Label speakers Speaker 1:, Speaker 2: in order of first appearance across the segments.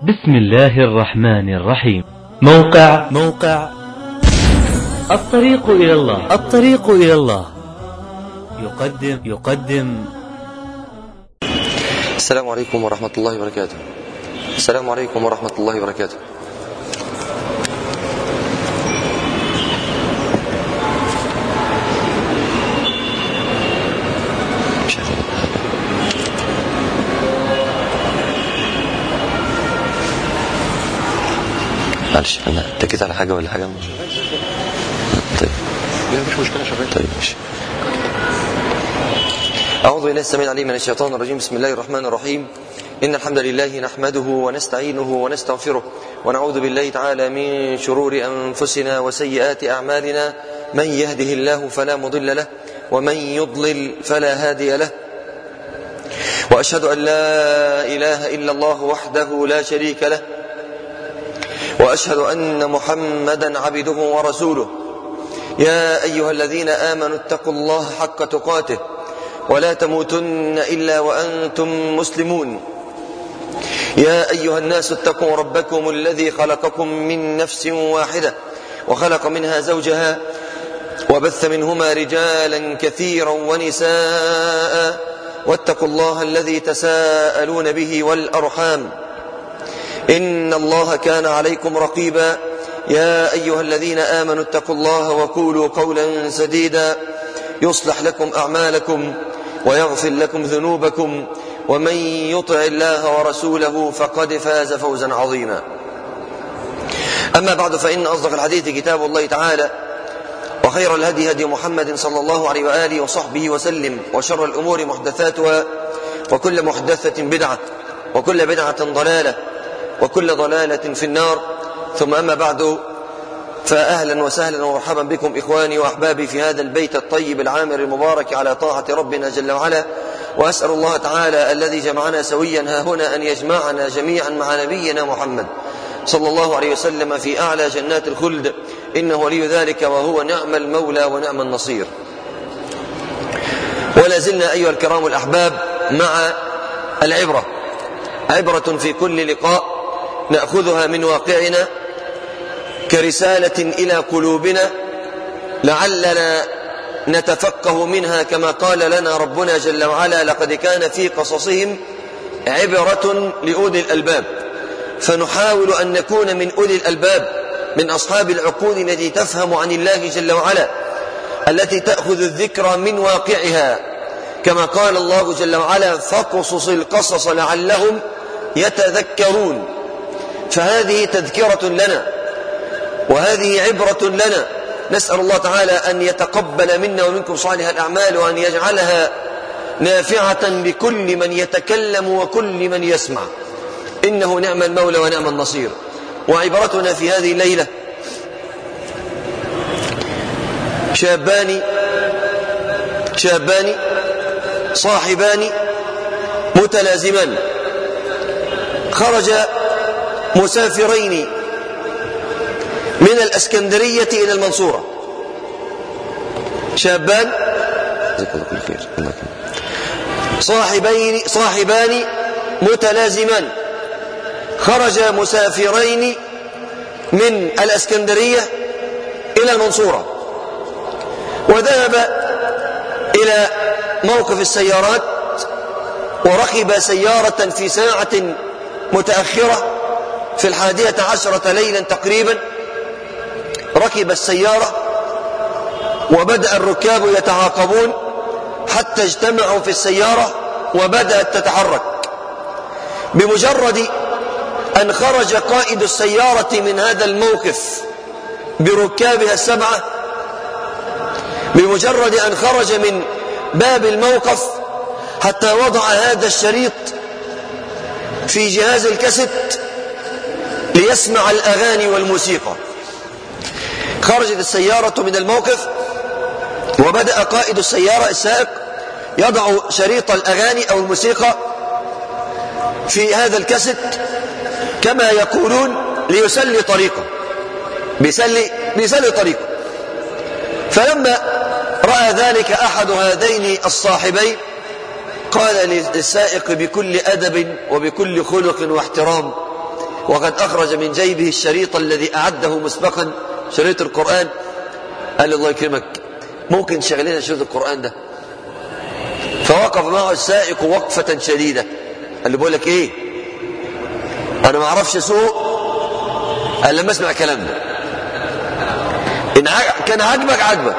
Speaker 1: بسم الله الرحمن الرحيم موقع
Speaker 2: موقع
Speaker 1: الطريق إلى الله
Speaker 2: الطريق إلى الله
Speaker 1: يقدم
Speaker 2: يقدم
Speaker 3: السلام عليكم ورحمة الله وبركاته السلام عليكم ورحمة الله وبركاته معلش انا اتكيت على حاجة ولا حاجة طيب
Speaker 4: لا مش مشكلة شغال
Speaker 3: طيب ماشي أعوذ بالله السميع العليم من الشيطان الرجيم بسم الله الرحمن الرحيم إن الحمد لله نحمده ونستعينه ونستغفره ونعوذ بالله تعالى من شرور أنفسنا وسيئات أعمالنا من يهده الله فلا مضل له ومن يضلل فلا هادي له وأشهد أن لا إله إلا الله وحده لا شريك له وأشهد أن محمدا عبده ورسوله يا أيها الذين آمنوا اتقوا الله حق تقاته ولا تموتن إلا وأنتم مسلمون يا أيها الناس اتقوا ربكم الذي خلقكم من نفس واحدة وخلق منها زوجها وبث منهما رجالا كثيرا ونساء واتقوا الله الذي تساءلون به والأرحام إن الله كان عليكم رقيبا يا أيها الذين آمنوا اتقوا الله وقولوا قولا سديدا يصلح لكم أعمالكم ويغفر لكم ذنوبكم ومن يطع الله ورسوله فقد فاز فوزا عظيما أما بعد فإن أصدق الحديث كتاب الله تعالى وخير الهدي هدي محمد صلى الله عليه وآله وصحبه وسلم وشر الأمور محدثاتها وكل محدثة بدعة وكل بدعة ضلالة وكل ضلالة في النار ثم أما بعد فأهلا وسهلا ومرحبا بكم إخواني وأحبابي في هذا البيت الطيب العامر المبارك على طاعة ربنا جل وعلا وأسأل الله تعالى الذي جمعنا سويا ها هنا أن يجمعنا جميعا مع نبينا محمد صلى الله عليه وسلم في أعلى جنات الخلد إنه ولي ذلك وهو نعم المولى ونعم النصير ولا زلنا أيها الكرام الأحباب مع العبرة عبرة في كل لقاء نأخذها من واقعنا كرسالة إلى قلوبنا لعلنا نتفقه منها كما قال لنا ربنا جل وعلا لقد كان في قصصهم عبرة لأولي الألباب فنحاول أن نكون من أولي الألباب من أصحاب العقول التي تفهم عن الله جل وعلا التي تأخذ الذكرى من واقعها كما قال الله جل وعلا فاقصص القصص لعلهم يتذكرون فهذه تذكرة لنا وهذه عبرة لنا نسأل الله تعالى أن يتقبل منا ومنكم صالح الأعمال وأن يجعلها نافعة لكل من يتكلم وكل من يسمع إنه نعم المولى ونعم النصير وعبرتنا في هذه الليلة شابان شابان صاحبان متلازمان خرج مسافرين من الأسكندرية إلى المنصورة شابان صاحبين صاحبان متلازمان خرج مسافرين من الأسكندرية إلى المنصورة وذهب إلى موقف السيارات وركب سيارة في ساعة متأخرة في الحادية عشرة ليلا تقريبا ركب السيارة وبدأ الركاب يتعاقبون حتى اجتمعوا في السيارة وبدأت تتحرك بمجرد أن خرج قائد السيارة من هذا الموقف بركابها السبعة بمجرد أن خرج من باب الموقف حتى وضع هذا الشريط في جهاز الكاسيت ليسمع الأغاني والموسيقى خرجت السيارة من الموقف وبدأ قائد السيارة السائق يضع شريط الأغاني أو الموسيقى في هذا الكاسيت كما يقولون ليسلي طريقه بيسلي, بيسلي طريقه فلما رأى ذلك أحد هذين الصاحبين قال للسائق بكل أدب وبكل خلق واحترام وقد أخرج من جيبه الشريط الذي أعده مسبقا شريط القرآن قال له الله يكرمك ممكن تشغل لنا شريط القرآن ده فوقف معه السائق وقفة شديدة قال له بقول لك ايه انا ما اعرفش اسوق قال لما اسمع الكلام ده ان كان عاجبك عاجبك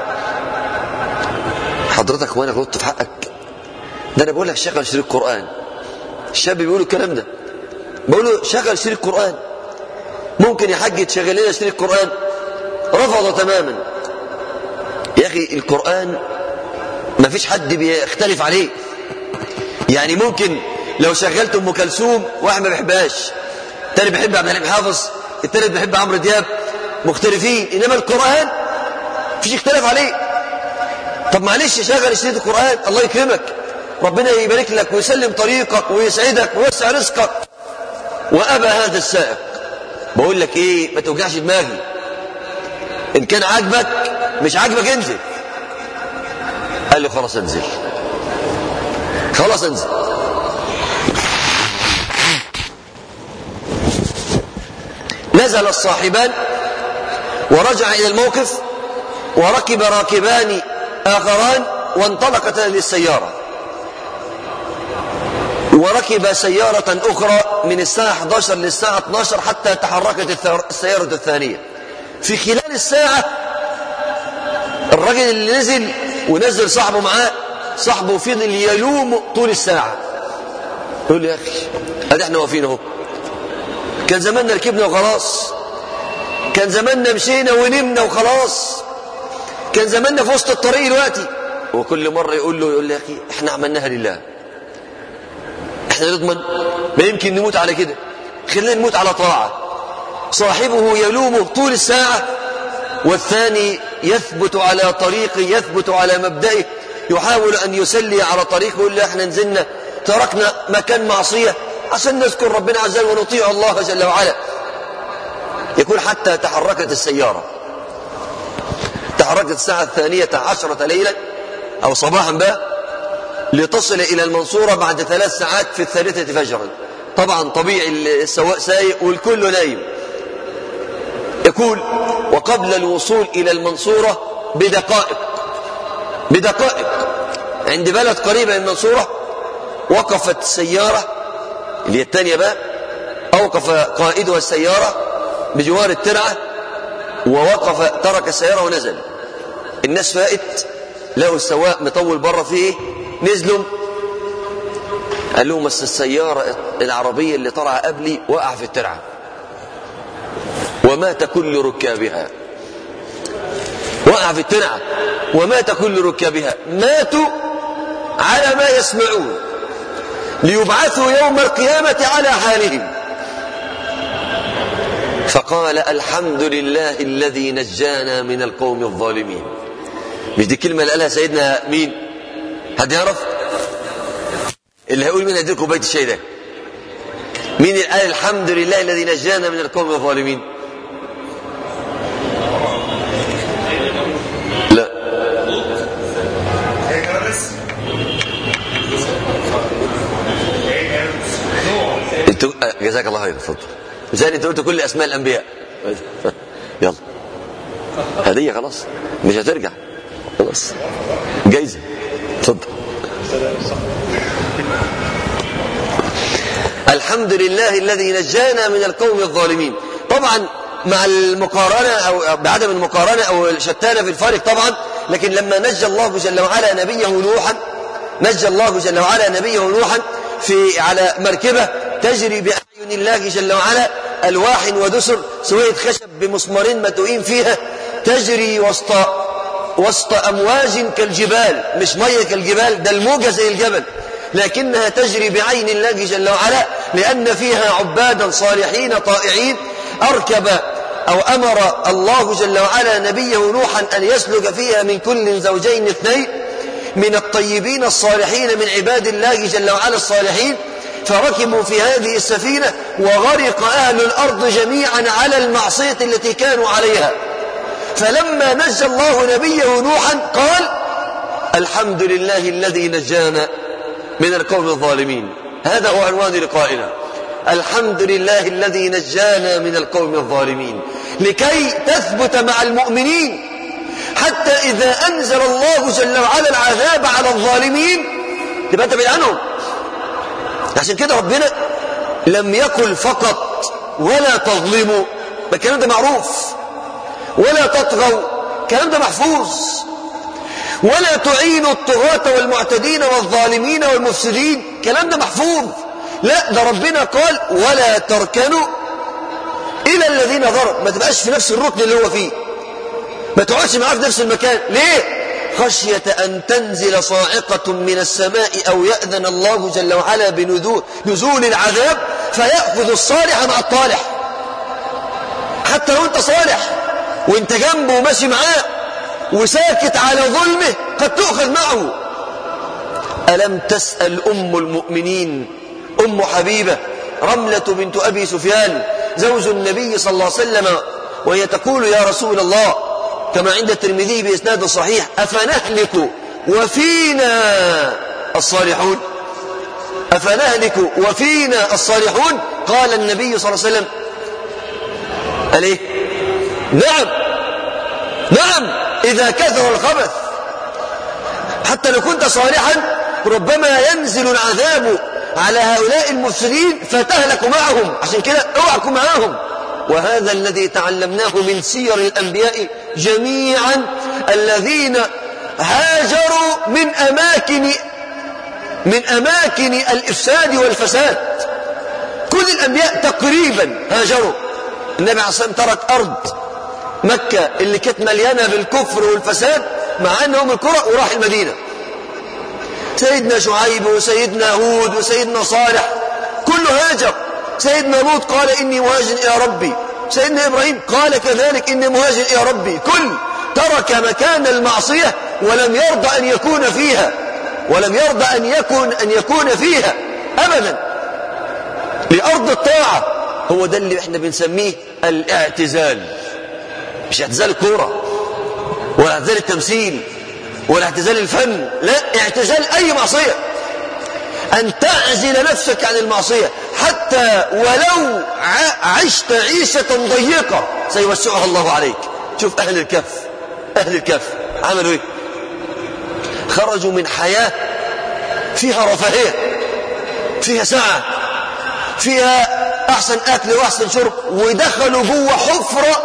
Speaker 3: حضرتك وانا غلطت في حقك ده انا بقول لك شغل شريط قرآن الشاب بيقول الكلام ده بقول له شغل شريط قرآن ممكن يا حاج تشغل لنا شريط قرآن رفض تماما يا اخي القرآن ما فيش حد بيختلف عليه يعني ممكن لو شغلت ام كلثوم واحد ما بيحبهاش التاني بيحب عبد الحليم حافظ التالت بيحب عمرو دياب مختلفين انما القران فيش اختلاف عليه طب معلش شغل شريط القران الله يكرمك ربنا يبارك لك ويسلم طريقك ويسعدك ويوسع رزقك وابى هذا السائق بقول لك ايه ما توجعش دماغي ان كان عاجبك مش عاجبك انزل قال له خلاص انزل خلاص انزل نزل الصاحبان ورجع إلى الموقف وركب راكبان آخران وانطلقتا للسيارة وركب سيارة أخرى من الساعة 11 للساعة 12 حتى تحركت السيارة الثانية في خلال الساعة الرجل اللي نزل ونزل صاحبه معاه صاحبه فضل يلوم طول الساعة يقول لي يا أخي ادي احنا واقفين اهو كان زماننا ركبنا وخلاص كان زماننا مشينا ونمنا وخلاص كان زماننا في وسط الطريق دلوقتي وكل مرة يقول له يقول لي يا أخي احنا عملناها لله احنا نضمن ما يمكن نموت على كده خلينا نموت على طاعة صاحبه يلومه طول الساعة والثاني يثبت على طريقه يثبت على مبدئه يحاول أن يسلي على طريقه يقول له احنا نزلنا تركنا مكان معصية عشان نذكر ربنا عز وجل ونطيع الله جل وعلا يقول حتى تحركت السيارة تحركت الساعة الثانية عشرة ليلا أو صباحا بقى لتصل إلى المنصورة بعد ثلاث ساعات في الثالثة فجرا طبعا طبيعي السواق سايق والكل نايم يقول وقبل الوصول إلى المنصورة بدقائق بدقائق عند بلد قريبة من المنصورة وقفت السيارة اللي هي الثانية بقى أوقف قائدها السيارة بجوار الترعة ووقف ترك السيارة ونزل الناس فائت لقوا السواق مطول بره فيه نزلوا قال لهم بس السيارة العربية اللي طلع قبلي وقع في الترعة ومات كل ركابها وقع في الترعة ومات كل ركابها ماتوا على ما يسمعون ليبعثوا يوم القيامة على حالهم فقال الحمد لله الذي نجانا من القوم الظالمين مش دي الكلمة اللي قالها سيدنا مين حد يعرف اللي هيقول مين هيدير بيت الشاي ده مين اللي قال الحمد لله الذي نجانا من القوم الظالمين لا انتوا جزاك الله خير اتفضل زي انت قلت كل اسماء الانبياء يلا هديه خلاص مش هترجع خلاص جايزه اتفضل الحمد لله الذي نجانا من القوم الظالمين طبعا مع المقارنة أو بعدم المقارنة أو الشتانة في الفارق طبعا لكن لما نجى الله جل وعلا نبيه نوحا نجى الله جل وعلا نبيه نوحا في على مركبة تجري بأعين الله جل وعلا ألواح ودسر سوية خشب بمسمارين متوئين فيها تجري وسط وسط أمواج كالجبال مش مية كالجبال ده الموجة زي الجبل لكنها تجري بعين الله جل وعلا لأن فيها عبادا صالحين طائعين أركب أو أمر الله جل وعلا نبيه نوحا أن يسلك فيها من كل زوجين اثنين من الطيبين الصالحين من عباد الله جل وعلا الصالحين فركبوا في هذه السفينة وغرق أهل الأرض جميعا على المعصية التي كانوا عليها فلما نجى الله نبيه نوحا قال الحمد لله الذي نجانا من القوم الظالمين هذا هو عنوان لقائنا الحمد لله الذي نجانا من القوم الظالمين لكي تثبت مع المؤمنين حتى إذا أنزل الله جل وعلا العذاب على الظالمين تبقى أنت بعيد عنهم عشان كده ربنا لم يقل فقط ولا تظلموا الكلام ده معروف ولا تطغوا الكلام ده محفوظ ولا تعينوا الطغاة والمعتدين والظالمين والمفسدين الكلام ده محفوظ لا ده ربنا قال ولا تركنوا إلى الذين ظلموا ما تبقاش في نفس الركن اللي هو فيه ما تقعدش معاه في نفس المكان ليه خشية أن تنزل صاعقة من السماء أو يأذن الله جل وعلا بنزول العذاب فيأخذ الصالح مع الطالح حتى لو أنت صالح وانت جنبه وماشي معاه وساكت على ظلمه قد تؤخذ معه ألم تسأل أم المؤمنين أم حبيبة رملة بنت أبي سفيان زوج النبي صلى الله عليه وسلم وهي تقول يا رسول الله كما عند الترمذي بإسناد صحيح أفنهلك وفينا الصالحون أفنهلك وفينا الصالحون قال النبي صلى الله عليه وسلم قال إيه نعم نعم إذا كثر الخبث حتى لو كنت صالحا ربما ينزل العذاب على هؤلاء المفسدين فتهلك معهم عشان كده اوعكم معاهم وهذا الذي تعلمناه من سير الأنبياء جميعا الذين هاجروا من أماكن من أماكن الإفساد والفساد كل الأنبياء تقريبا هاجروا النبي عليه الصلاة والسلام ترك أرض مكة اللي كانت مليانة بالكفر والفساد مع أنهم القرى وراح المدينة سيدنا شعيب وسيدنا هود وسيدنا صالح كله هاجر سيدنا لوط قال إني مهاجر إلى ربي سيدنا إبراهيم قال كذلك إني مهاجر إلى ربي كل ترك مكان المعصية ولم يرضى أن يكون فيها ولم يرضى أن يكون أن يكون فيها أبدا لأرض الطاعة هو ده اللي احنا بنسميه الاعتزال مش اعتزال الكورة ولا اعتزال التمثيل ولا اعتزال الفن لا اعتزال أي معصية أن تعزل نفسك عن المعصية حتى ولو عشت عيشة ضيقة سيوسعها الله عليك شوف أهل الكهف أهل الكهف عملوا إيه خرجوا من حياة فيها رفاهية فيها سعة فيها أحسن أكل وأحسن شرب ودخلوا جوه حفرة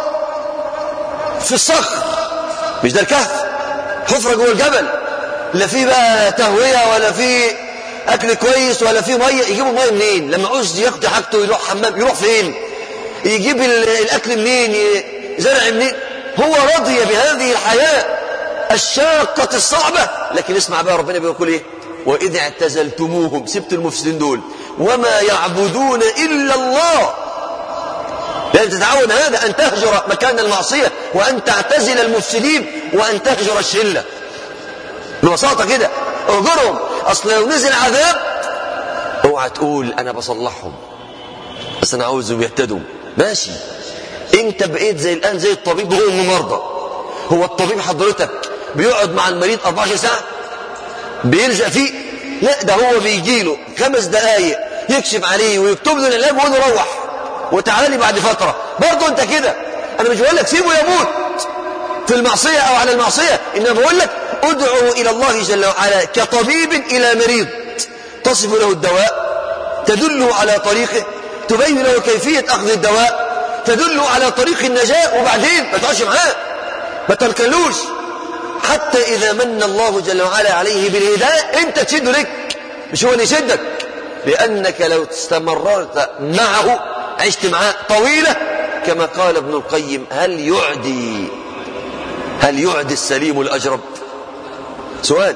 Speaker 3: في الصخر مش ده الكهف حفرة جوه الجبل لا في بقى تهوية ولا في أكل كويس ولا في مية يجيبوا مية منين لما عوز ياخد حاجته يروح حمام يروح فين يجيب الأكل منين زرع منين هو رضي بهذه الحياة الشاقة الصعبة لكن اسمع بقى ربنا بيقول ايه وإذ اعتزلتموهم سبت المفسدين دول وما يعبدون إلا الله لأن تتعود هذا أن تهجر مكان المعصية وأن تعتزل المفسدين وأن تهجر الشلة ببساطة كده اهجرهم أصل لو نزل عذاب اوعى تقول أنا بصلحهم بس أنا عاوزهم يهتدوا ماشي أنت بقيت زي الآن زي الطبيب هو الممرضى هو الطبيب حضرتك بيقعد مع المريض 24 ساعة بيلزق فيه لا ده هو بيجي له خمس دقايق يكشف عليه ويكتب له العلاج ويقول له روح وتعالى لي بعد فترة برضه انت كده انا مش بقول لك سيبه يموت في المعصية او على المعصية انما بقول لك ادعو الى الله جل وعلا كطبيب الى مريض تصف له الدواء تدله على طريقه تبين له كيفية اخذ الدواء تدله على طريق النجاة وبعدين ما تقعدش معاه ما تركلوش حتى إذا من الله جل وعلا عليه بالهداية أنت تشد لك مش هو اللي يشدك لأنك لو استمررت معه عشت معاه طويلة كما قال ابن القيم هل يعدي هل يعدي السليم الأجرب سؤال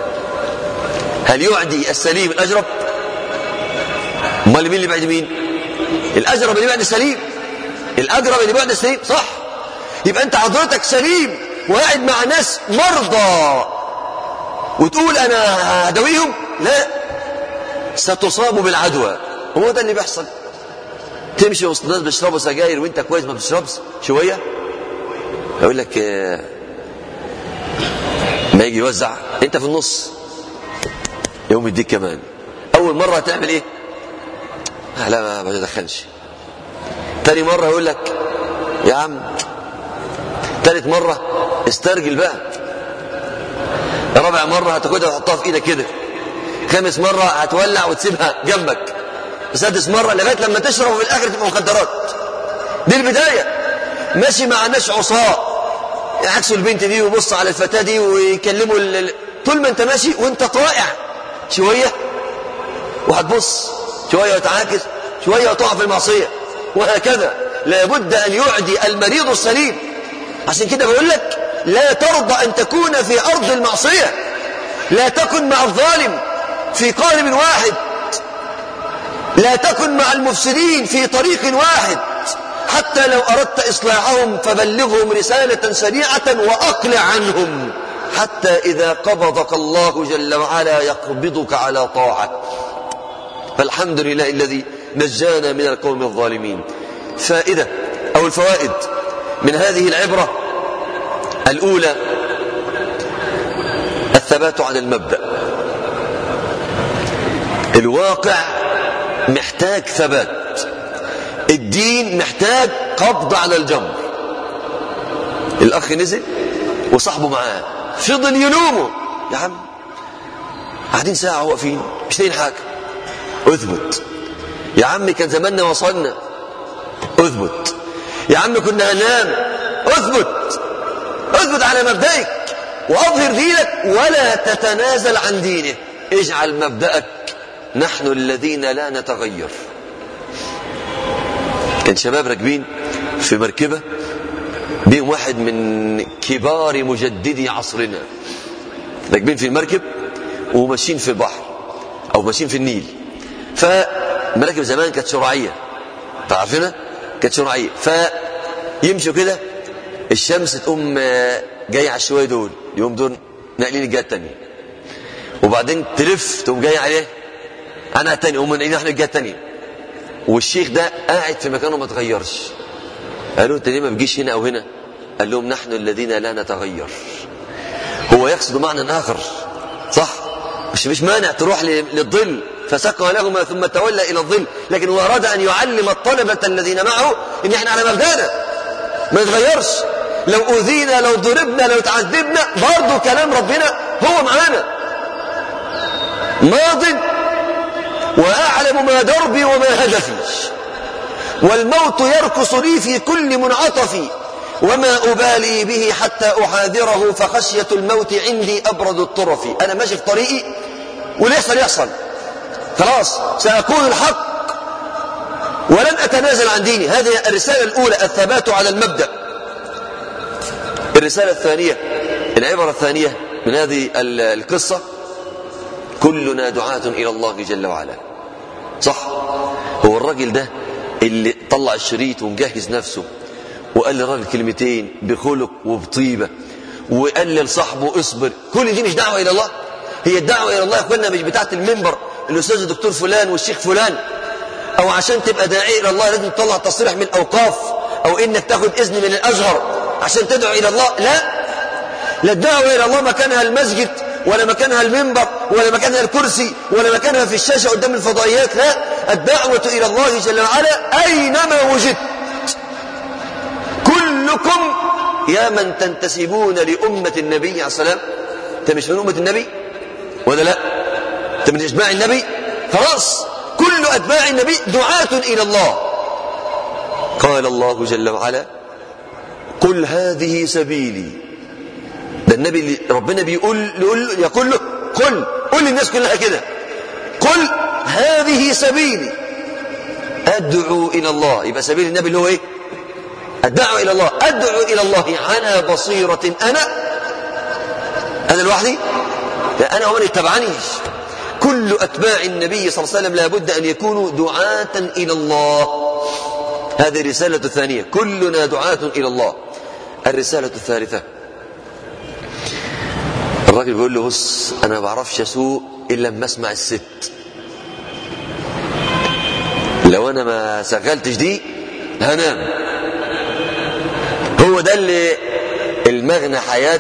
Speaker 3: هل يعدي السليم الأجرب امال مين اللي بعد مين الأجرب اللي بعد السليم الأجرب اللي بعد السليم صح يبقى أنت حضرتك سليم وقاعد مع ناس مرضى وتقول أنا هدويهم لا ستصاب بالعدوى هو ده اللي بيحصل تمشي وسط ناس بيشربوا سجاير وانت كويس ما بتشربش شويه يقول لك ما يجي يوزع انت في النص يوم يديك كمان اول مره هتعمل ايه لا ما بدخنش تاني مرة يقول لك يا عم تالت مرة استرجل بقى رابع مرة هتاخدها وتحطها في ايدك كده خامس مرة هتولع وتسيبها جنبك سادس مرة لغاية لما تشرب وفي الآخر تبقى مخدرات دي البداية ماشي مع ناس عصاة يعكسوا البنت دي ويبص على الفتاة دي ويكلموا ال... طول ما انت ماشي وانت طائع شوية وهتبص شوية وتعاكس شوية وتقع في المعصية وهكذا لابد أن يعدي المريض السليم عشان كده بقول لك لا ترضى أن تكون في أرض المعصية لا تكن مع الظالم في قالب واحد لا تكن مع المفسدين في طريق واحد حتى لو أردت إصلاحهم فبلغهم رسالة سريعة وأقلع عنهم حتى إذا قبضك الله جل وعلا يقبضك على طاعة فالحمد لله الذي نجانا من القوم الظالمين فائدة أو الفوائد من هذه العبرة الأولى الثبات على المبدأ الواقع محتاج ثبات الدين محتاج قبض على الجمر الأخ نزل وصاحبه معاه فضل يلومه يا عم قاعدين ساعة واقفين مش لاقيين حاجة اثبت يا عم كان زماننا وصلنا اثبت يا عم كنا هننام اثبت اثبت على مبدئك واظهر دينك ولا تتنازل عن دينه اجعل مبدأك نحن الذين لا نتغير كان شباب راكبين في مركبة بيهم واحد من كبار مجددي عصرنا راكبين في المركب وماشيين في البحر او ماشيين في النيل فمراكب زمان كانت شرعيه تعرفنا كانت شرعيه فيمشوا كده الشمس تقوم جايه على الشويه دول يوم دول ناقلين الجهه الثانيه وبعدين تلف تقوم جايه عليه انا الثاني هم ناقلين احنا الجهه الثانيه والشيخ ده قاعد في مكانه ما اتغيرش قالوا انت ليه ما بتجيش هنا او هنا قال لهم نحن الذين لا نتغير هو يقصد معنى اخر صح مش مش مانع تروح للظل فسقى لهما ثم تولى الى الظل لكن هو اراد ان يعلم الطلبه الذين معه ان احنا على مبدانا ما نتغيرش لو اوذينا لو ضربنا لو تعذبنا برضه كلام ربنا هو معانا ماض واعلم ما دربي وما هدفي والموت يركص لي في كل منعطف وما أبالي به حتى أحاذره فخشية الموت عندي أبرد الطرف أنا ماشي في طريقي واللي يحصل يحصل خلاص سأكون الحق ولن أتنازل عن ديني هذه الرسالة الأولى الثبات على المبدأ الرسالة الثانية العبرة الثانية من هذه القصة كلنا دعاة إلى الله جل وعلا صح هو الراجل ده اللي طلع الشريط ومجهز نفسه وقال للراجل كلمتين بخلق وبطيبة وقال لصاحبه اصبر كل دي مش دعوة إلى الله هي الدعوة إلى الله يا اخوانا مش بتاعت المنبر الأستاذ الدكتور فلان والشيخ فلان أو عشان تبقى داعي إلى الله لازم تطلع تصريح من الأوقاف أو إنك تاخد إذن من الأزهر عشان تدعو إلى الله لا لا الدعوة إلى الله مكانها المسجد ولا مكانها المنبر ولا مكانها الكرسي ولا مكانها في الشاشة قدام الفضائيات لا الدعوة إلى الله جل وعلا أينما وجدت كلكم يا من تنتسبون لأمة النبي عليه السلام أنت مش من أمة النبي ولا لا أنت من إتباع النبي خلاص كل أتباع النبي دعاة إلى الله قال الله جل وعلا قل هذه سبيلي ده النبي اللي ربنا بيقول يقول يقول له قل قل للناس كلها كده قل هذه سبيلي أدعو إلى الله يبقى سبيل النبي اللي هو إيه الدعوة إلى الله أدعو إلى الله على بصيرة أنا أنا لوحدي لا أنا ومن اتبعنيش كل أتباع النبي صلى الله عليه وسلم لابد أن يكونوا دعاة إلى الله هذه الرسالة الثانية كلنا دعاة إلى الله الرسالة الثالثة الراجل بيقول له بص أنا ما بعرفش أسوق إلا لما أسمع الست لو أنا ما شغلتش دي هنام هو ده اللي المغنى حياة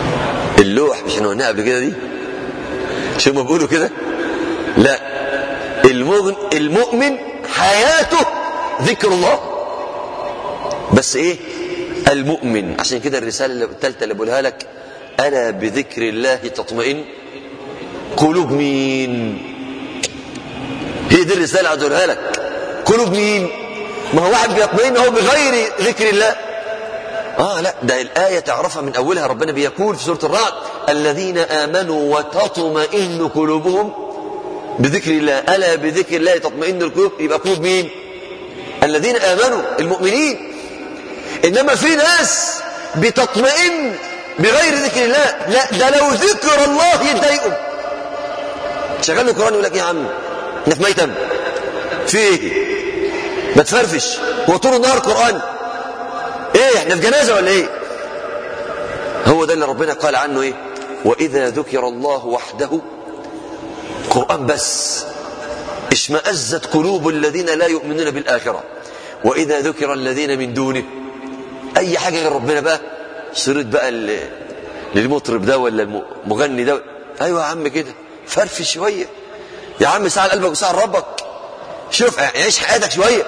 Speaker 3: اللوح مش احنا قلناها قبل كده دي شو ما بيقولوا كده لا المؤمن حياته ذكر الله بس ايه المؤمن عشان كده الرسالة الثالثة اللي بقولها لك ألا بذكر الله تطمئن قلوب مين هي دي الرسالة اللي هقولها لك قلوب مين ما هو واحد بيطمئن هو بغير ذكر الله آه لا ده الآية تعرفها من أولها ربنا بيقول في سورة الرعد الذين آمنوا وتطمئن قلوبهم بذكر الله ألا بذكر الله تطمئن القلوب يبقى قلوب مين الذين آمنوا المؤمنين إنما في ناس بتطمئن بغير ذكر الله لا ده لو ذكر الله يتضايقوا شغال القرآن يقول لك يا عم احنا في ميتم في ايه ما تفرفش هو طول النهار قرآن ايه احنا في جنازة ولا ايه هو ده اللي ربنا قال عنه ايه وإذا ذكر الله وحده قرآن بس اشمأزت قلوب الذين لا يؤمنون بالآخرة وإذا ذكر الذين من دونه أي حاجة غير ربنا بقى صرت بقى للمطرب ده ولا المغني ده أيوة يا عم كده فرفش شوية يا عم ساعة قلبك وساعة ربك شوف عيش حياتك شوية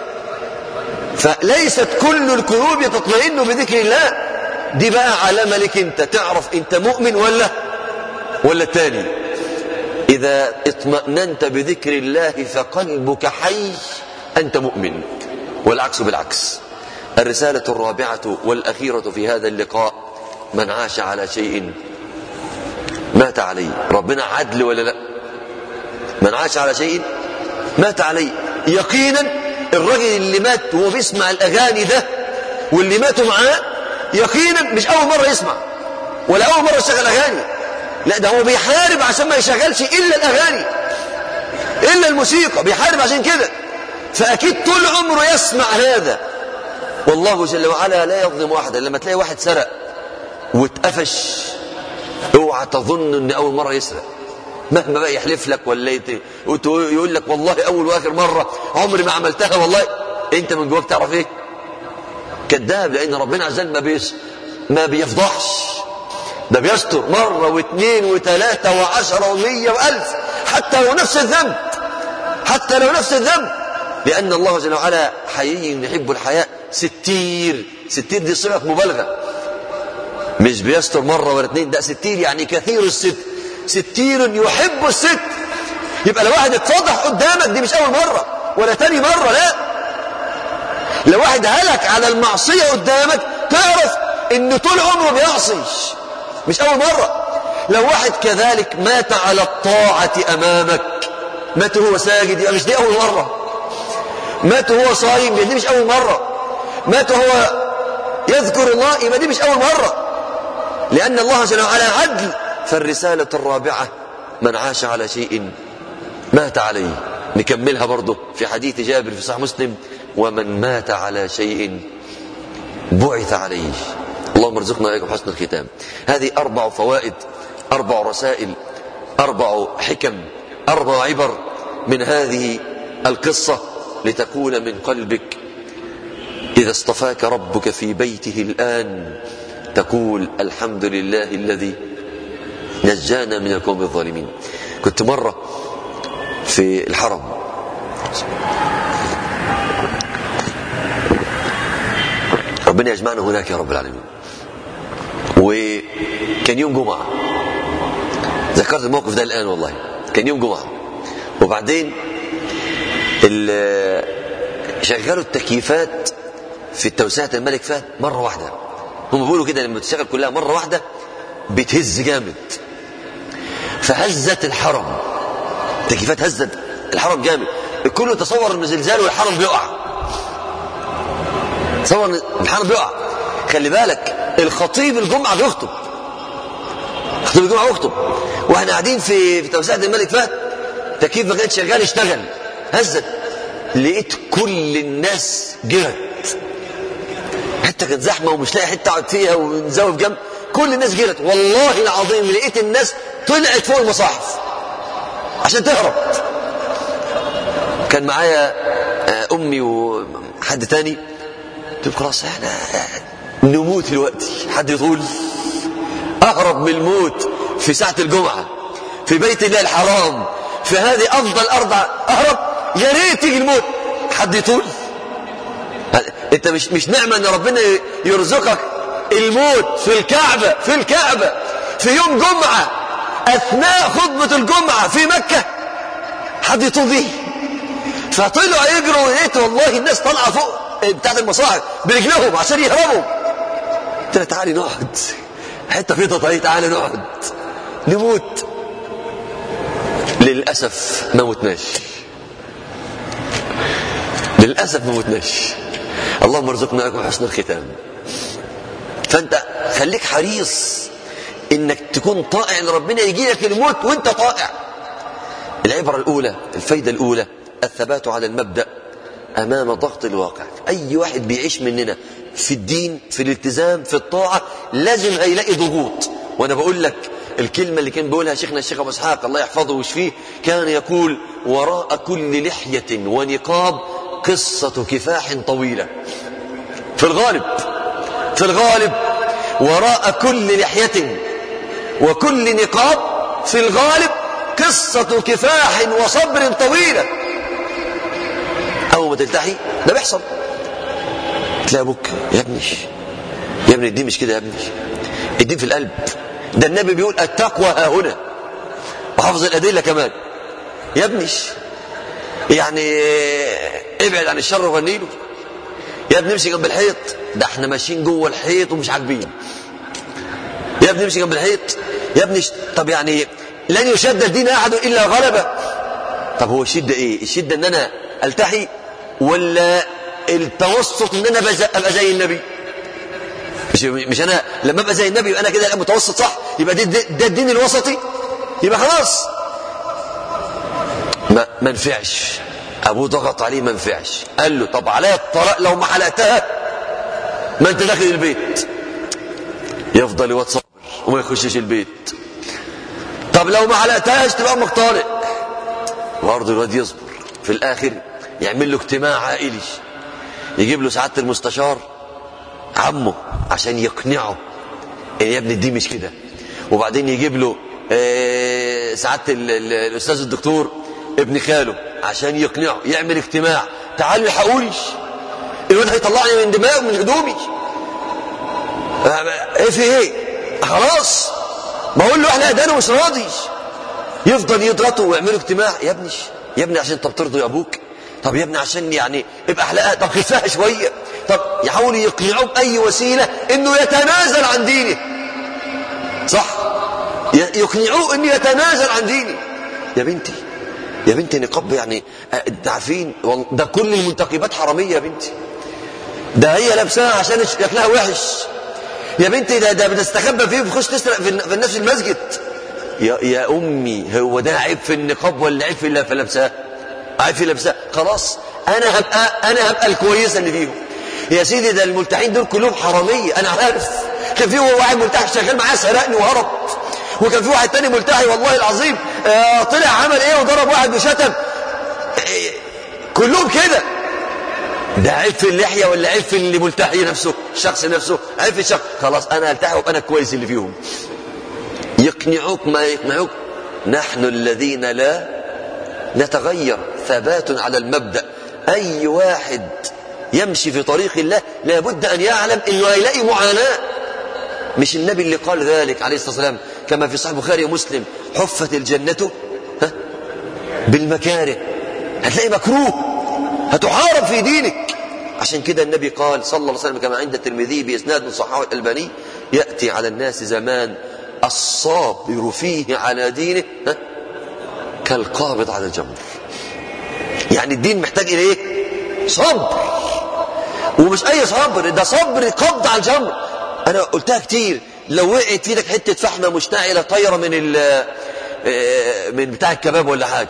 Speaker 3: فليست كل القلوب تطمئن بذكر الله دي بقى علامة لك انت تعرف انت مؤمن ولا ولا التاني إذا اطمأننت بذكر الله فقلبك حي أنت مؤمن والعكس بالعكس الرسالة الرابعة والأخيرة في هذا اللقاء من عاش على شيء مات عليه ربنا عدل ولا لا من عاش على شيء مات عليه يقينا الراجل اللي مات وهو بيسمع الأغاني ده واللي ماتوا معاه يقينا مش أول مرة يسمع ولا أول مرة يشغل أغاني لا ده هو بيحارب عشان ما يشغلش إلا الأغاني إلا الموسيقى بيحارب عشان كده فأكيد طول عمره يسمع هذا والله جل وعلا لا يظلم واحدا لما تلاقي واحد سرق واتقفش اوعى تظن ان اول مره يسرق مهما بقى يحلف لك ولا يقول لك والله اول واخر مره عمري ما عملتها والله انت من جواك تعرف ايه كذاب لان ربنا عز وجل ما بيس ما بيفضحش ده بيستر مره واثنين وثلاثه وعشره ومية والف حتى لو نفس الذنب حتى لو نفس الذنب لان الله جل وعلا حيي يحب الحياء ستير ستير دي صيغه مبالغه مش بيستر مرة ولا اتنين ده ستير يعني كثير الستر ستير يحب الستر يبقى لو واحد اتفضح قدامك دي مش أول مرة ولا تاني مرة لا لو واحد هلك على المعصية قدامك تعرف إن طول عمره بيعصي مش أول مرة لو واحد كذلك مات على الطاعة أمامك مات هو ساجد يبقى مش دي أول مرة مات هو صايم يبقى دي مش أول مرة مات هو يذكر الله يبقى دي مش أول مرة لأن الله جل وعلا عدل فالرسالة الرابعة من عاش على شيء مات عليه نكملها برضه في حديث جابر في صحيح مسلم ومن مات على شيء بعث عليه اللهم ارزقنا اياكم حسن الختام هذه اربع فوائد اربع رسائل اربع حكم اربع عبر من هذه القصه لتكون من قلبك اذا اصطفاك ربك في بيته الان تقول الحمد لله الذي نجانا من القوم الظالمين كنت مرة في الحرم ربنا يجمعنا هناك يا رب العالمين وكان يوم جمعة ذكرت الموقف ده الآن والله كان يوم جمعة وبعدين شغلوا التكييفات في التوسعة الملك فهد مرة واحدة هم بيقولوا كده لما تشتغل كلها مرة واحدة بتهز جامد فهزت الحرم التكييفات هزت الحرم جامد الكل تصور انه زلزال والحرم بيقع تصور ان الحرم بيقع خلي بالك الخطيب الجمعة بيخطب خطيب الجمعة بيخطب واحنا قاعدين في في توسعة الملك فهد تكييف ما كانش شغال اشتغل هزت لقيت كل الناس جرت حته كانت زحمه ومش لاقي حته اقعد فيها ونزوف جنب كل الناس جرت والله العظيم لقيت الناس طلعت فوق المصاحف عشان تهرب كان معايا امي وحد تاني قلت خلاص احنا نموت دلوقتي حد يطول اهرب من الموت في ساعه الجمعه في بيت الله الحرام في في هذه افضل ارض اهرب يا ريت تيجي الموت حد يطول انت مش مش نعمه ان ربنا يرزقك الموت في الكعبه في الكعبه في يوم جمعه اثناء خطبه الجمعه في مكه حد يطول بيه فطلعوا يجروا لقيت والله الناس طالعه فوق بتاعت المصاعد برجلهم عشان يهربوا قلت له تعالي نقعد حته فيضه طيب تعالي نقعد نموت للاسف ما متناش للاسف ما متناش اللهم ارزقنا لكم حسن الختام فانت خليك حريص انك تكون طائع لربنا يجي لك الموت وانت طائع العبره الاولى الفايده الاولى الثبات على المبدا امام ضغط الواقع اي واحد بيعيش مننا في الدين في الالتزام في الطاعه لازم هيلاقي ضغوط وانا بقول لك الكلمة اللي كان بيقولها شيخنا الشيخ أبو إسحاق الله يحفظه ويشفيه كان يقول وراء كل لحية ونقاب قصة كفاح طويلة في الغالب في الغالب وراء كل لحية وكل نقاب في الغالب قصة كفاح وصبر طويلة أول ما تلتحي ده بيحصل تلاقي أبوك يا ابني يا ابني الدين مش كده يا ابني الدين في القلب ده النبي بيقول التقوى ها هنا وحافظ الأدلة كمان يا ابنش يعني ابعد عن الشر وغنيله يا ابني امشي جنب الحيط ده احنا ماشيين جوه الحيط ومش عاجبين يا ابني امشي جنب الحيط يا ابني طب يعني لن يشد الدين احد الا غلبه طب هو الشده ايه الشده ان انا التحي ولا التوسط ان انا ابقى زي النبي مش مش انا لما ابقى زي النبي يبقى انا كده متوسط صح يبقى ده, ده الدين الوسطي يبقى خلاص ما ما نفعش ابوه ضغط عليه ما نفعش قال له طب عليا الطلاق لو ما حلقتها ما انت داخل البيت يفضل يواد صبر وما يخشش البيت طب لو ما حلقتهاش تبقى امك طالق برضه الواد يصبر في الاخر يعمل له اجتماع عائلي يجيب له سعاده المستشار عمه عشان يقنعه ان يا ابني دي مش كده وبعدين يجيب له آه سعاده الاستاذ الدكتور ابن خاله عشان يقنعه يعمل اجتماع تعالوا الحقوني الواد هيطلعني من دماغي من هدومي ايه في ايه خلاص بقول له احنا ده انا مش راضي يفضل يضغطوا ويعملوا اجتماع يا ابني يا ابني عشان طب ترضي ابوك طب يا ابني عشان يعني ابقى احلقها طب خفاها شويه طب يحاولوا يقنعوه باي وسيله انه يتنازل عن دينه صح يقنعوه انه يتنازل عن دينه يا بنتي يا بنتي نقاب يعني انت عارفين ده كل المنتقبات حراميه يا بنتي ده هي لابساها عشان شكلها وحش يا بنتي ده ده بتستخبى فيه بتخش تسرق في, في نفس المسجد يا يا امي هو ده عيب في النقاب ولا عيب في اللي في لابساه عيب في لابساه خلاص انا هبقى انا هبقى الكويسه اللي فيهم يا سيدي ده الملتحين دول كلهم حراميه انا عارف كان في واحد ملتحي شغال معايا سرقني وهرب وكان في واحد تاني ملتحي والله العظيم آه طلع عمل ايه وضرب واحد بشتم آه كلهم كده ده عيب في اللحيه ولا عيب في اللي ملتحي نفسه الشخص نفسه عيب في الشخص خلاص انا التحي وانا كويس اللي فيهم يقنعوك ما يقنعوك نحن الذين لا نتغير ثبات على المبدا اي واحد يمشي في طريق الله لابد ان يعلم انه هيلاقي معاناه مش النبي اللي قال ذلك عليه الصلاه والسلام كما في صحيح البخاري ومسلم حفت الجنه ها بالمكاره هتلاقي مكروه هتحارب في دينك عشان كده النبي قال صلى الله عليه وسلم كما عند الترمذي باسناد صحابه الالباني ياتي على الناس زمان الصابر فيه على دينه ها كالقابض على الجمر يعني الدين محتاج الى ايه صبر ومش اي صبر ده صبر قبض على الجمر انا قلتها كتير لو وقعت في ايدك حته فحمه مشتعله طايره من ال من بتاع الكباب ولا حاجه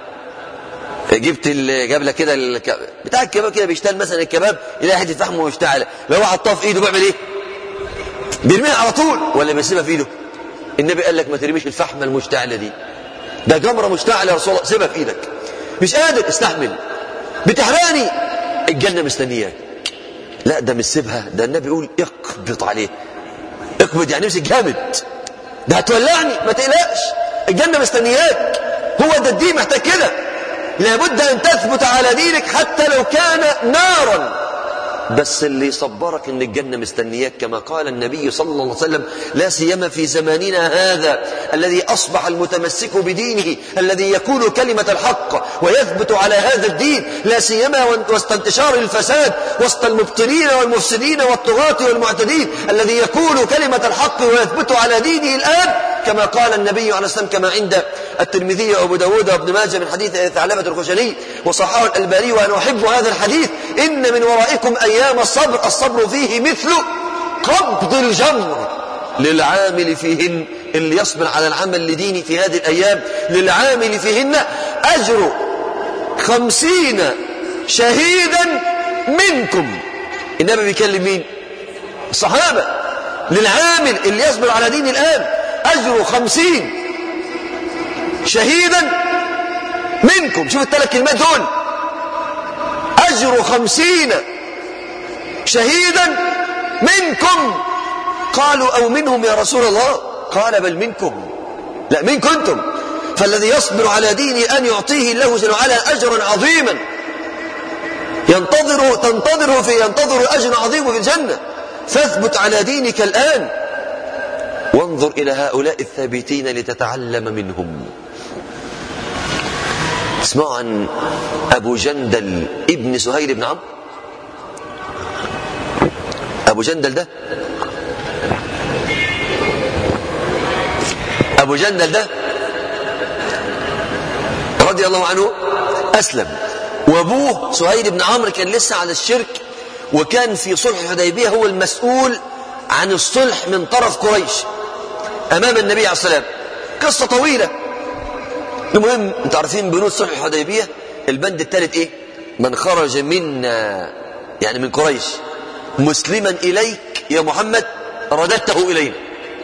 Speaker 3: جبت جاب لك كده الك... بتاع الكباب كده بيشتغل مثلا الكباب يلاقي حته فحمه مشتعله لو حطها في ايده بيعمل ايه بيرميها على طول ولا بيسيبها في ايده النبي قال لك ما ترميش الفحمه المشتعله دي ده جمره مشتعله يا رسول الله سيبها في ايدك مش قادر استحمل بتحرقني الجنه مستنياك لا ده مش سيبها ده النبي يقول اقبض عليه اقبض يعني امسك جامد ده هتولعني ما تقلقش الجنه مستنياك هو ده الدين محتاج كده لابد أن تثبت على دينك حتى لو كان نارا بس اللي يصبرك ان الجنه مستنياك كما قال النبي صلى الله عليه وسلم لا سيما في زماننا هذا الذي اصبح المتمسك بدينه الذي يقول كلمه الحق ويثبت على هذا الدين لا سيما وسط انتشار الفساد وسط المبطلين والمفسدين والطغاة والمعتدين الذي يقول كلمه الحق ويثبت على دينه الان كما قال النبي عليه السلام كما عند الترمذي وابو داود وابن ماجه من حديث ثعلبه الخشني وصححه الالباني وانا احب هذا الحديث ان من ورائكم ايام الصبر الصبر فيه مثل قبض الجمر للعامل فيهن اللي يصبر على العمل لديني في هذه الايام للعامل فيهن اجر خمسين شهيدا منكم النبي بيكلم مين الصحابه للعامل اللي يصبر على دين الان أجر خمسين شهيدا منكم شوف الثلاث كلمات دول أجر خمسين شهيدا منكم قالوا أو منهم يا رسول الله قال بل منكم لا من كنتم فالذي يصبر على ديني أن يعطيه الله جل وعلا أجرا عظيما ينتظر تنتظر في ينتظر أجر عظيم في الجنة فاثبت على دينك الآن وانظر إلى هؤلاء الثابتين لتتعلم منهم اسمعوا عن أبو جندل ابن سهيل بن عمرو أبو جندل ده أبو جندل ده رضي الله عنه أسلم وأبوه سهيل بن عمرو كان لسه على الشرك وكان في صلح الحديبية هو المسؤول عن الصلح من طرف قريش أمام النبي عليه السلام قصة طويلة المهم انتوا عارفين بنود صلح الحديبية البند الثالث ايه من خرج منا يعني من قريش مسلما إليك يا محمد رددته إلينا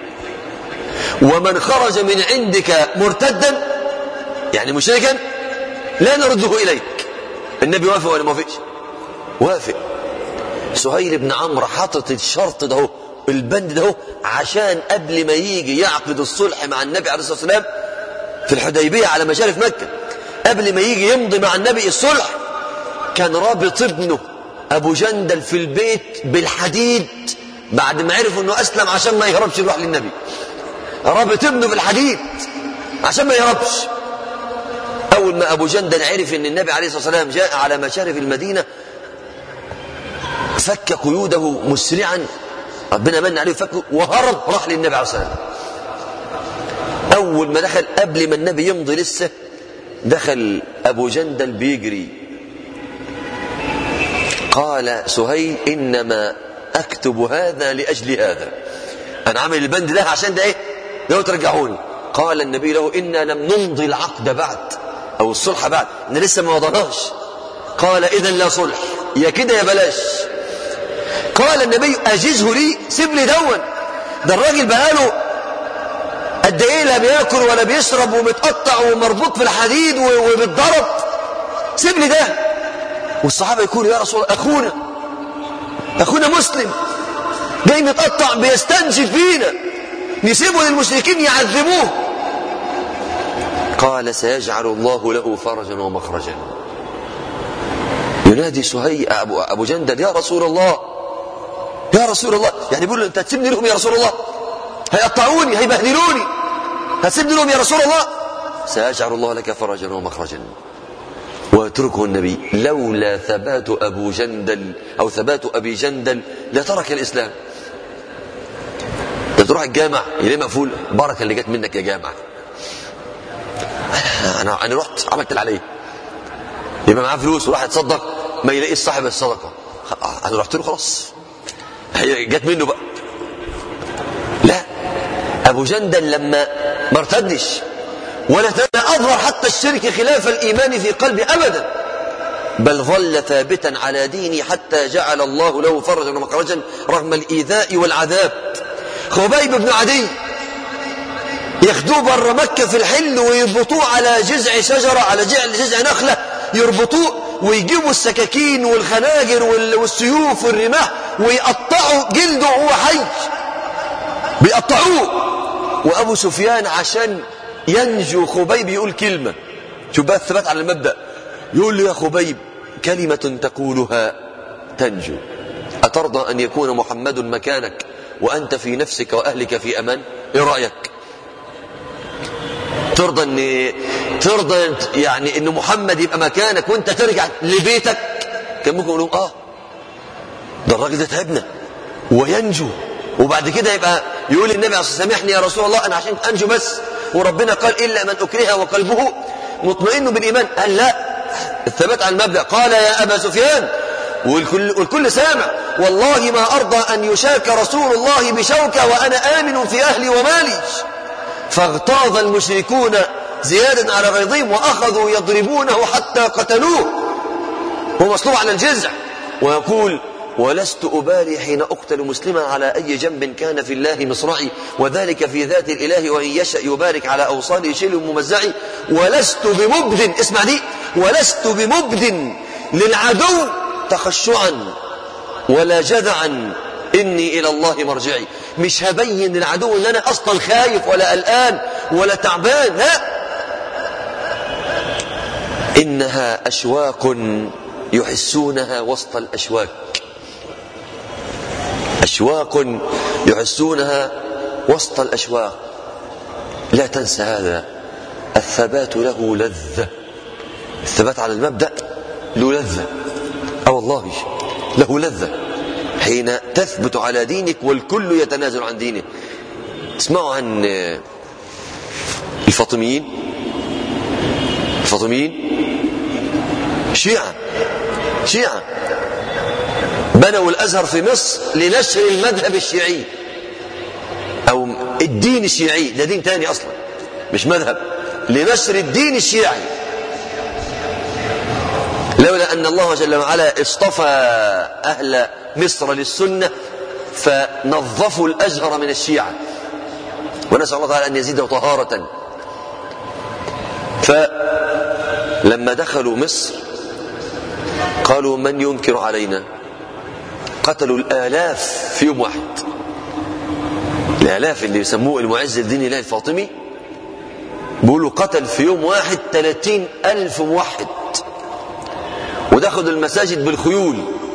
Speaker 3: ومن خرج من عندك مرتدا يعني مشركا لا نرده إليك النبي وافق ولا ما وافقش وافق سهيل بن عمرو حاطط الشرط ده البند ده عشان قبل ما يجي يعقد الصلح مع النبي عليه الصلاه والسلام في الحديبيه على مشارف مكه قبل ما يجي يمضي مع النبي الصلح كان رابط ابنه ابو جندل في البيت بالحديد بعد ما عرف انه اسلم عشان ما يهربش يروح للنبي رابط ابنه بالحديد عشان ما يهربش اول ما ابو جندل عرف ان النبي عليه الصلاه والسلام جاء على مشارف المدينه فك قيوده مسرعا ربنا من عليه فكه وهرب راح للنبي عليه الصلاه والسلام اول ما دخل قبل ما النبي يمضي لسه دخل ابو جندل بيجري قال سهيل انما اكتب هذا لاجل هذا انا عامل البند ده عشان ده ايه لو ترجعوني قال النبي له انا لم نمضي العقد بعد او الصلح بعد ان لسه ما وضعناش قال اذا لا صلح يا كده يا بلاش قال النبي اجزه لي سيب لي دون ده الراجل بقاله قد ايه لا بياكل ولا بيشرب ومتقطع ومربوط في الحديد وبيتضرب سيب لي ده والصحابه يقولوا يا رسول الله اخونا اخونا مسلم جاي متقطع بيستنجد فينا نسيبه للمشركين يعذبوه قال سيجعل الله له فرجا ومخرجا ينادي سهي أبو, أبو جندل يا رسول الله يا رسول الله يعني بيقول له أنت هتسيبني لهم يا رسول الله هيقطعوني هيبهدلوني هتسيبني لهم يا رسول الله سيجعل الله لك فرجا ومخرجا ويتركه النبي لولا ثبات أبو جندل أو ثبات أبي جندل لترك الإسلام تروح الجامع يلاقي مقفول بركة اللي جت منك يا جامع أنا أنا رحت عملت اللي عليه يبقى معاه فلوس وراح يتصدق ما يلاقيش صاحب الصدقة أنا رحت له خلاص هي جت منه بقى لا أبو جندل لما ما ارتدش ولا أظهر حتى الشرك خلاف الإيمان في قلبي أبدا بل ظل ثابتا على ديني حتى جعل الله له فرجا ومخرجا رغم الإيذاء والعذاب خبيب بن عدي ياخدوه بره مكة في الحل ويربطوه على جذع شجرة على جذع نخلة يربطوه ويجيبوا السكاكين والخناجر والسيوف والرماح ويقطعوا جلده وهو حي بيقطعوه وأبو سفيان عشان ينجو خبيب يقول كلمة شوف بقى الثبات على المبدأ يقول له يا خبيب كلمة تقولها تنجو أترضى أن يكون محمد مكانك وأنت في نفسك وأهلك في أمان إيه رأيك ترضى أن ترضى يعني أن محمد يبقى مكانك وأنت ترجع لبيتك كان ممكن يقول آه ده الراجل ده تعبنا وينجو وبعد كده يبقى يقول النبي عليه الصلاه سامحني يا رسول الله انا عشان انجو بس وربنا قال الا من اكره وقلبه مطمئن بالايمان قال لا الثبات على المبدا قال يا ابا سفيان والكل, والكل سامع والله ما ارضى ان يشاك رسول الله بشوكه وانا امن في اهلي ومالي فاغتاظ المشركون زيادا على غيظهم واخذوا يضربونه حتى قتلوه هو مصلوب على الجزع ويقول ولست أبالي حين أقتل مسلما على أي جنب كان في الله مصرعي وذلك في ذات الإله وإن يشأ يبارك على أوصال شيل ممزعي ولست بمبد اسمع دي ولست بمبد للعدو تخشعا ولا جذعا إني إلى الله مرجعي مش هبين للعدو إن أنا أصلا خايف ولا قلقان ولا تعبان لا إنها أشواق يحسونها وسط الأشواك أشواق يحسونها وسط الأشواق لا تنسى هذا الثبات له لذة الثبات على المبدأ له لذة أو والله له لذة حين تثبت على دينك والكل يتنازل عن دينه اسمعوا عن الفاطميين الفاطميين شيعة شيعة بنوا الأزهر في مصر لنشر المذهب الشيعي أو الدين الشيعي ده دين تاني أصلا مش مذهب لنشر الدين الشيعي لولا أن الله جل وعلا اصطفى أهل مصر للسنة فنظفوا الأزهر من الشيعة ونسأل الله تعالى أن يزيده طهارة فلما دخلوا مصر قالوا من ينكر علينا قتلوا الآلاف في يوم واحد الآلاف اللي يسموه المعز الدين الله الفاطمي بيقولوا قتل في يوم واحد ثلاثين ألف موحد ودخلوا المساجد بالخيول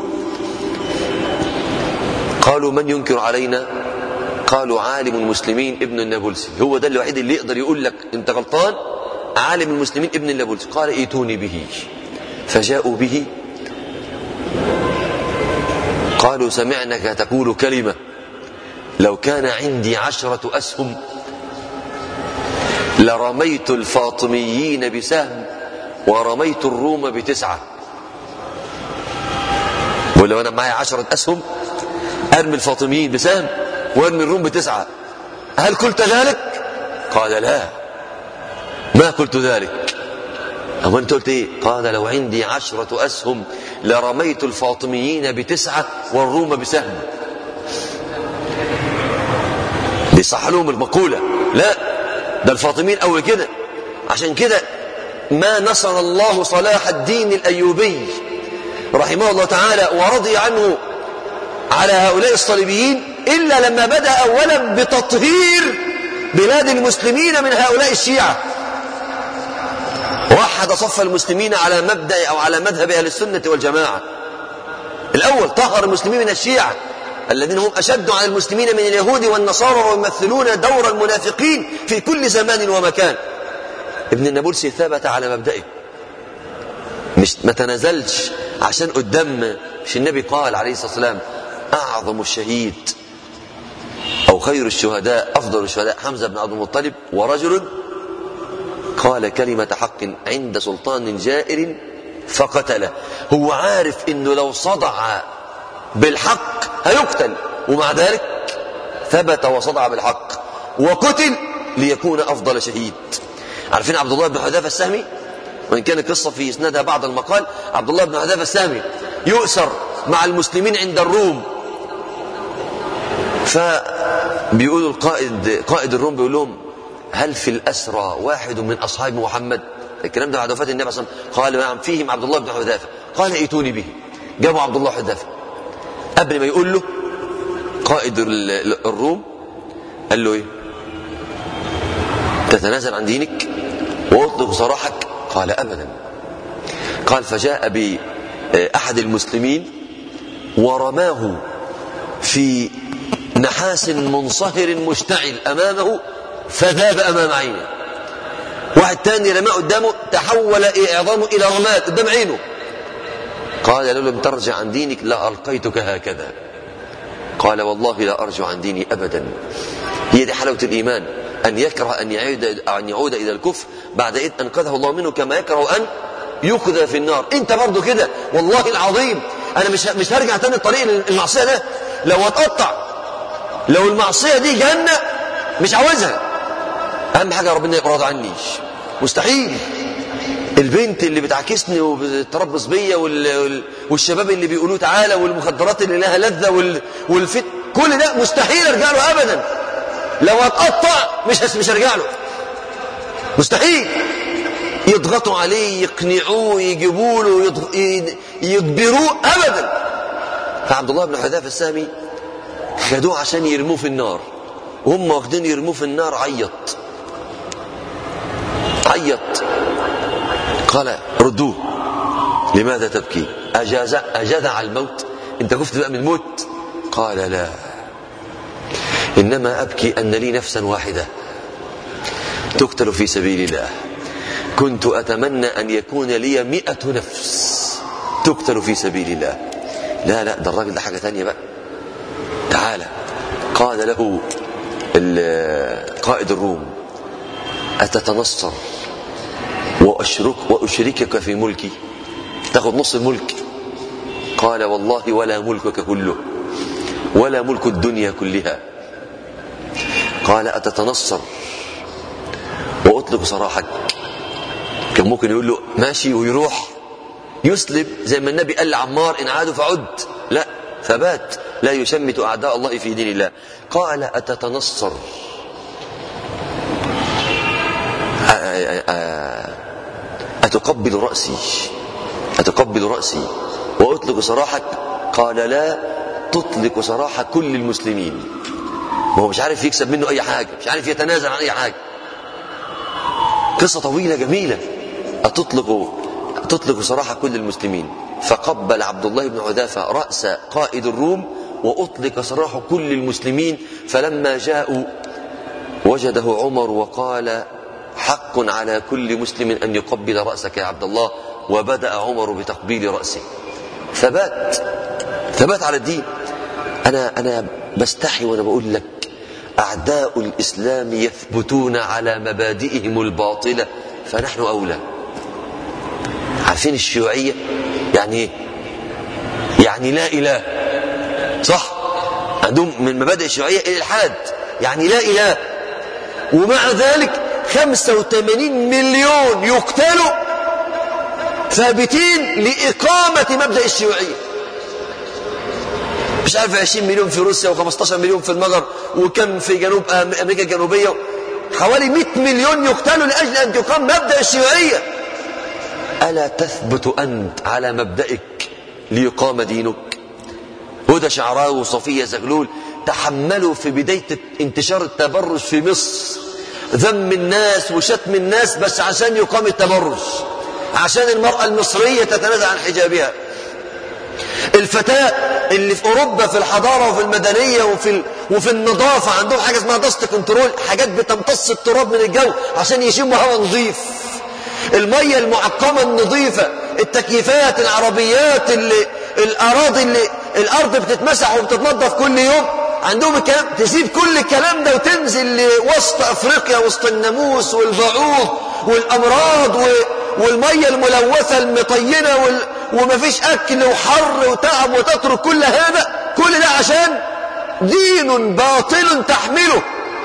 Speaker 3: قالوا من ينكر علينا قالوا عالم المسلمين ابن النابلسي هو ده الوحيد اللي يقدر يقول لك انت غلطان عالم المسلمين ابن النابلسي قال ائتوني به فجاءوا به قالوا سمعنك تقول كلمة لو كان عندي عشرة أسهم لرميت الفاطميين بسهم ورميت الروم بتسعة ولو أنا معي عشرة أسهم أرمي الفاطميين بسهم وأرمي الروم بتسعة هل قلت ذلك؟ قال لا ما قلت ذلك أما أنت قلت إيه؟ قال لو عندي عشرة أسهم لرميت الفاطميين بتسعة والروم بسهم دي صح لهم المقولة لا ده الفاطميين أول كده عشان كده ما نصر الله صلاح الدين الأيوبي رحمه الله تعالى ورضي عنه على هؤلاء الصليبيين إلا لما بدأ أولا بتطهير بلاد المسلمين من هؤلاء الشيعة وحد صف المسلمين على مبدأ أو على مذهب أهل السنة والجماعة الأول طهر المسلمين من الشيعة الذين هم أشد على المسلمين من اليهود والنصارى ويمثلون دور المنافقين في كل زمان ومكان ابن النابلسي ثبت على مبدئه مش ما تنازلش عشان قدام مش النبي قال عليه الصلاة والسلام أعظم الشهيد أو خير الشهداء أفضل الشهداء حمزة بن عبد المطلب ورجل قال كلمة حق عند سلطان جائر فقتله هو عارف انه لو صدع بالحق هيقتل ومع ذلك ثبت وصدع بالحق وقتل ليكون افضل شهيد عارفين عبد الله بن حذافه السهمي وان كان قصه في اسنادها بعض المقال عبد الله بن حذافه السهمي يؤسر مع المسلمين عند الروم فبيقولوا القائد قائد الروم بيقول لهم هل في الأسرى واحد من أصحاب محمد الكلام ده بعد وفاة النبي صلى الله عليه وسلم قال نعم فيهم عبد الله بن حذافة قال ائتوني به جابوا عبد الله حذافة قبل ما يقول له قائد الروم قال له ايه تتنازل عن دينك واطلق سراحك قال أبدا قال فجاء بأحد المسلمين ورماه في نحاس منصهر مشتعل أمامه فذاب أمام عينه واحد تاني رماه قدامه تحول إعظامه إلى رماد قدام عينه قال لو لم ترجع عن دينك لألقيتك هكذا قال والله لا أرجع عن ديني أبدا هي دي حلاوة الإيمان أن يكره أن يعود, أن يعود إلى الكفر بعد إذ أنقذه الله منه كما يكره أن يخذى في النار أنت برضو كده والله العظيم أنا مش مش هرجع تاني الطريق المعصية ده لو هتقطع لو المعصية دي جنة مش عاوزها أهم حاجة ربنا يقرض عني مستحيل البنت اللي بتعكسني وبتربص بيا والشباب اللي بيقولوا تعالى والمخدرات اللي لها لذة والفت كل ده مستحيل ارجع له ابدا لو اتقطع مش مش ارجع له مستحيل يضغطوا عليه يقنعوه يجيبوا له يجبروه ابدا فعبد الله بن حذافه السامي خدوه عشان يرموه في النار وهم واخدين يرموه في النار عيط عيط قال ردوه لماذا تبكي أجاز أجدع الموت أنت خفت بقى من الموت قال لا إنما أبكي أن لي نفسا واحدة تقتل في سبيل الله كنت أتمنى أن يكون لي مئة نفس تقتل في سبيل الله لا لا ده الراجل ده حاجة تانية بقى تعالى قال له قائد الروم أتتنصر وأشرك وأشركك في ملكي تاخذ نص الملك قال والله ولا ملكك كله ولا ملك الدنيا كلها قال أتتنصر وأطلق سراحك كان ممكن يقول له ماشي ويروح يسلم زي ما النبي قال لعمار إن عادوا فعد لا ثبات لا يشمت أعداء الله في دين الله قال أتتنصر أتقبل رأسي أتقبل رأسي وأطلق سراحك قال لا تطلق سراح كل المسلمين وهو مش عارف يكسب منه أي حاجة مش عارف يتنازل عن أي حاجة قصة طويلة جميلة أتطلق تطلق سراح كل المسلمين فقبل عبد الله بن عذافة رأس قائد الروم وأطلق سراح كل المسلمين فلما جاءوا وجده عمر وقال حق على كل مسلم أن يقبل رأسك يا عبد الله وبدأ عمر بتقبيل رأسه ثبات ثبات على الدين أنا أنا بستحي وأنا بقول لك أعداء الإسلام يثبتون على مبادئهم الباطلة فنحن أولى عارفين الشيوعية يعني إيه؟ يعني لا إله صح عندهم من مبادئ الشيوعية الإلحاد يعني لا إله ومع ذلك 85 مليون يقتلوا ثابتين لإقامة مبدأ الشيوعية مش عارف 20 مليون في روسيا و15 مليون في المجر وكم في جنوب أمريكا الجنوبية حوالي 100 مليون يقتلوا لأجل أن تقام مبدأ الشيوعية ألا تثبت أنت على مبدئك ليقام دينك هدى شعراوي وصفية زغلول تحملوا في بداية انتشار التبرج في مصر ذم الناس وشتم الناس بس عشان يقام التبرج عشان المرأة المصرية تتنازع عن حجابها الفتاة اللي في أوروبا في الحضارة وفي المدنية وفي ال... وفي النظافة عندهم حاجة اسمها دست كنترول حاجات بتمتص التراب من الجو عشان يشموا هواء نظيف المية المعقمة النظيفة التكييفات العربيات اللي الأراضي اللي الأرض بتتمسح وبتتنظف كل يوم عندهم الكلام تسيب كل الكلام ده وتنزل لوسط أفريقيا وسط الناموس والبعوض والأمراض و... والمية الملوثة المطينة وال... ومفيش أكل وحر وتعب وتترك كل هذا كل ده عشان دين باطل تحمله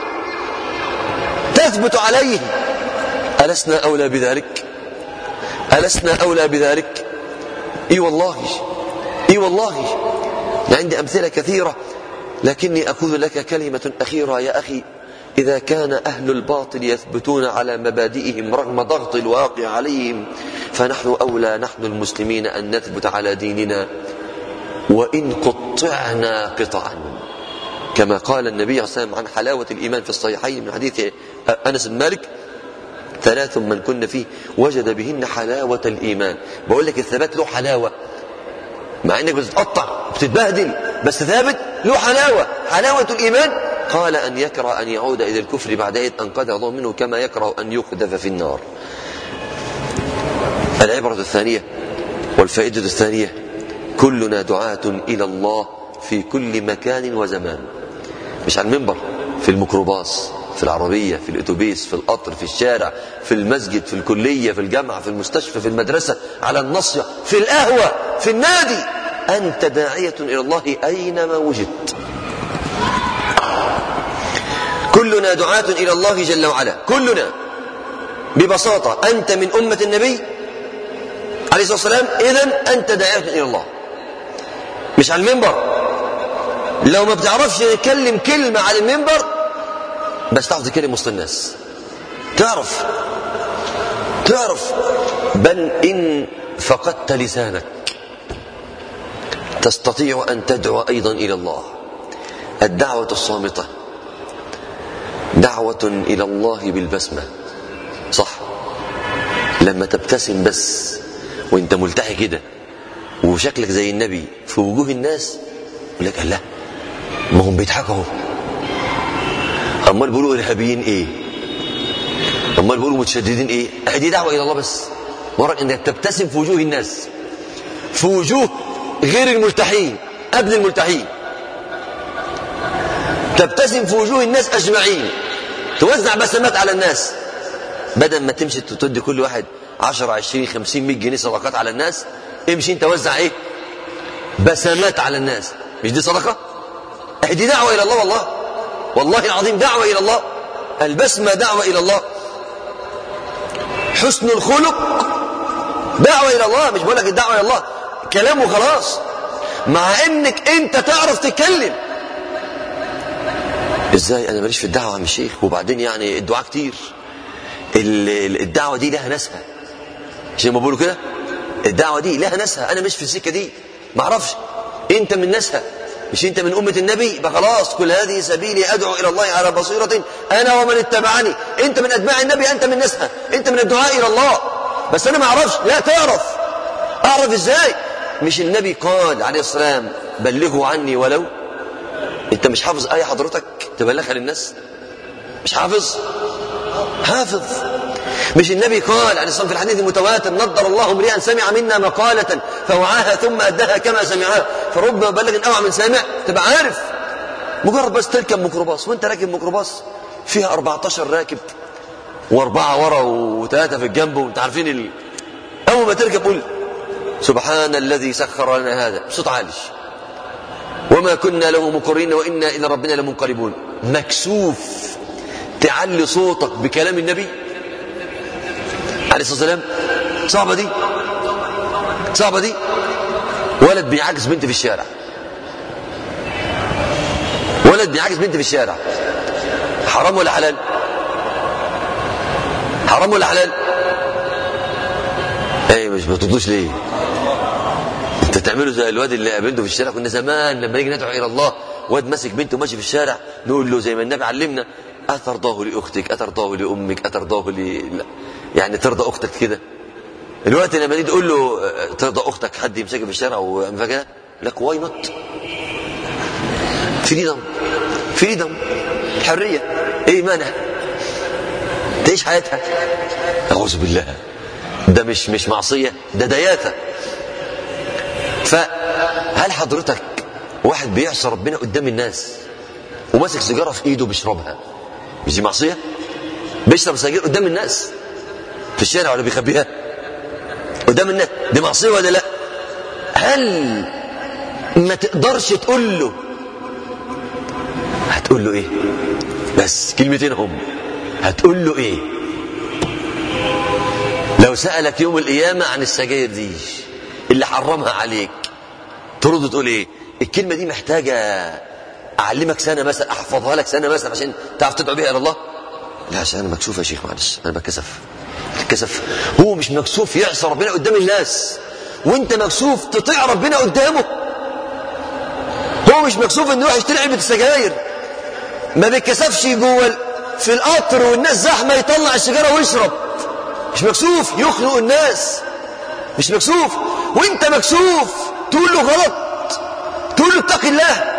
Speaker 3: تثبت عليه ألسنا أولى بذلك ألسنا أولى بذلك إي والله إي والله عندي أمثلة كثيرة لكني أقول لك كلمة أخيرة يا أخي إذا كان أهل الباطل يثبتون على مبادئهم رغم ضغط الواقع عليهم فنحن أولى نحن المسلمين أن نثبت على ديننا وإن قطعنا قطعا كما قال النبي صلى الله عليه وسلم عن حلاوة الإيمان في الصحيحين من حديث أنس بن مالك ثلاث من كن فيه وجد بهن حلاوة الإيمان بقول لك الثبات له حلاوة مع انك بتتقطع بتتبهدل بس ثابت له حلاوة حلاوة الإيمان قال أن يكره أن يعود إلى الكفر بعد إذ أنقذ الله منه كما يكره أن يقذف في النار العبرة الثانية والفائدة الثانية كلنا دعاة إلى الله في كل مكان وزمان مش على المنبر في الميكروباص في العربية في الأتوبيس في القطر في الشارع في المسجد في الكلية في الجامعة في المستشفى في المدرسة على النصية في القهوة في النادي أنت داعية إلى الله أينما وجدت كلنا دعاة إلى الله جل وعلا كلنا ببساطة أنت من أمة النبي عليه الصلاة والسلام إذا أنت داعية إلى الله مش على المنبر لو ما بتعرفش تتكلم كلمة على المنبر بس تعرف تتكلم وسط الناس تعرف تعرف بل إن فقدت لسانك تستطيع أن تدعو أيضا إلى الله الدعوة الصامتة دعوة إلى الله بالبسمة صح لما تبتسم بس وانت ملتحي كده وشكلك زي النبي في وجوه الناس يقول لك الله ما هم بيضحكوا اهو امال بيقولوا ارهابيين ايه امال بيقولوا متشددين ايه دي دعوه الى الله بس مرة انك تبتسم في وجوه الناس في وجوه غير الملتحين قبل الملتحين تبتسم في وجوه الناس اجمعين توزع بسمات على الناس بدل ما تمشي تدي كل واحد 10 20 50 100 جنيه صدقات على الناس امشي انت وزع ايه بسمات على الناس مش دي صدقه دي دعوه الى الله والله والله العظيم دعوه الى الله البسمه دعوه الى الله حسن الخلق دعوه الى الله مش بقول لك الدعوه الى الله كلام وخلاص مع انك انت تعرف تتكلم ازاي انا ماليش في الدعوه يا عم الشيخ وبعدين يعني الدعاء كتير الدعوه دي لها ناسها زي ما بيقولوا كده الدعوه دي لها ناسها انا مش في السكه دي ما اعرفش انت من ناسها مش انت من امه النبي يبقى خلاص كل هذه سبيلي ادعو الى الله على بصيره انا ومن اتبعني انت من اتباع النبي انت من ناسها انت من الدعاء الى الله بس انا ما اعرفش لا تعرف اعرف ازاي مش النبي قال عليه السلام بلغوا عني ولو انت مش حافظ ايه حضرتك تبلغها للناس مش حافظ حافظ مش النبي قال عليه الصلاه في الحديث المتواتر نضر الله امرئا سمع منا مقاله فوعاها ثم اداها كما سمعها فربما بلغ اوعى من سامع تبقى عارف مجرد بس تركب ميكروباص وانت راكب ميكروباص فيها 14 راكب واربعه ورا وثلاثه في الجنب وانت عارفين ال... اول ما تركب قول سبحان الذي سخر لنا هذا بصوت عالي وما كنا له مقرين وانا الى ربنا لمنقلبون مكسوف تعلي صوتك بكلام النبي عليه الصلاه والسلام صعبه دي صعبه دي ولد بيعاكس بنت في الشارع ولد بيعاكس بنت في الشارع حرام ولا حلال حرام ولا حلال ايه مش بتردوش ليه انت تعمله زي الواد اللي قابلته في الشارع كنا زمان لما نيجي ندعو الى الله واد ماسك بنته ماشي في الشارع نقول له زي ما النبي علمنا أترضاه لأختك أترضاه لأمك أترضاه ل... يعني ترضى أختك كده الوقت لما تيجي تقول له ترضى أختك حد يمسكها في الشارع ومفاجأة لك واي نوت فريدم فريدم الحرية ايه مانع تعيش حياتها أعوذ بالله ده مش مش معصية ده دياثة فهل حضرتك واحد بيعصى ربنا قدام الناس وماسك سيجارة في ايده بيشربها مش دي معصية بيشرب سجاير قدام الناس في الشارع ولا بيخبيها قدام الناس دي معصية ولا لا هل ما تقدرش تقول له هتقول له ايه بس كلمتين هم هتقول له ايه لو سألك يوم القيامة عن السجاير دي اللي حرمها عليك ترد تقول ايه الكلمة دي محتاجة اعلمك سنه مثلا احفظها لك سنه مثلا عشان تعرف تدعو بيها الى الله لا عشان انا مكسوف يا شيخ معلش انا بتكسف بتكسف هو مش مكسوف يعصى ربنا قدام الناس وانت مكسوف تطيع ربنا قدامه هو مش مكسوف انه يروح يشتري علبه السجاير ما بيتكسفش جوه في القطر والناس زحمه يطلع السيجاره ويشرب مش مكسوف يخنق الناس مش مكسوف وانت مكسوف تقول له غلط تقول له اتق الله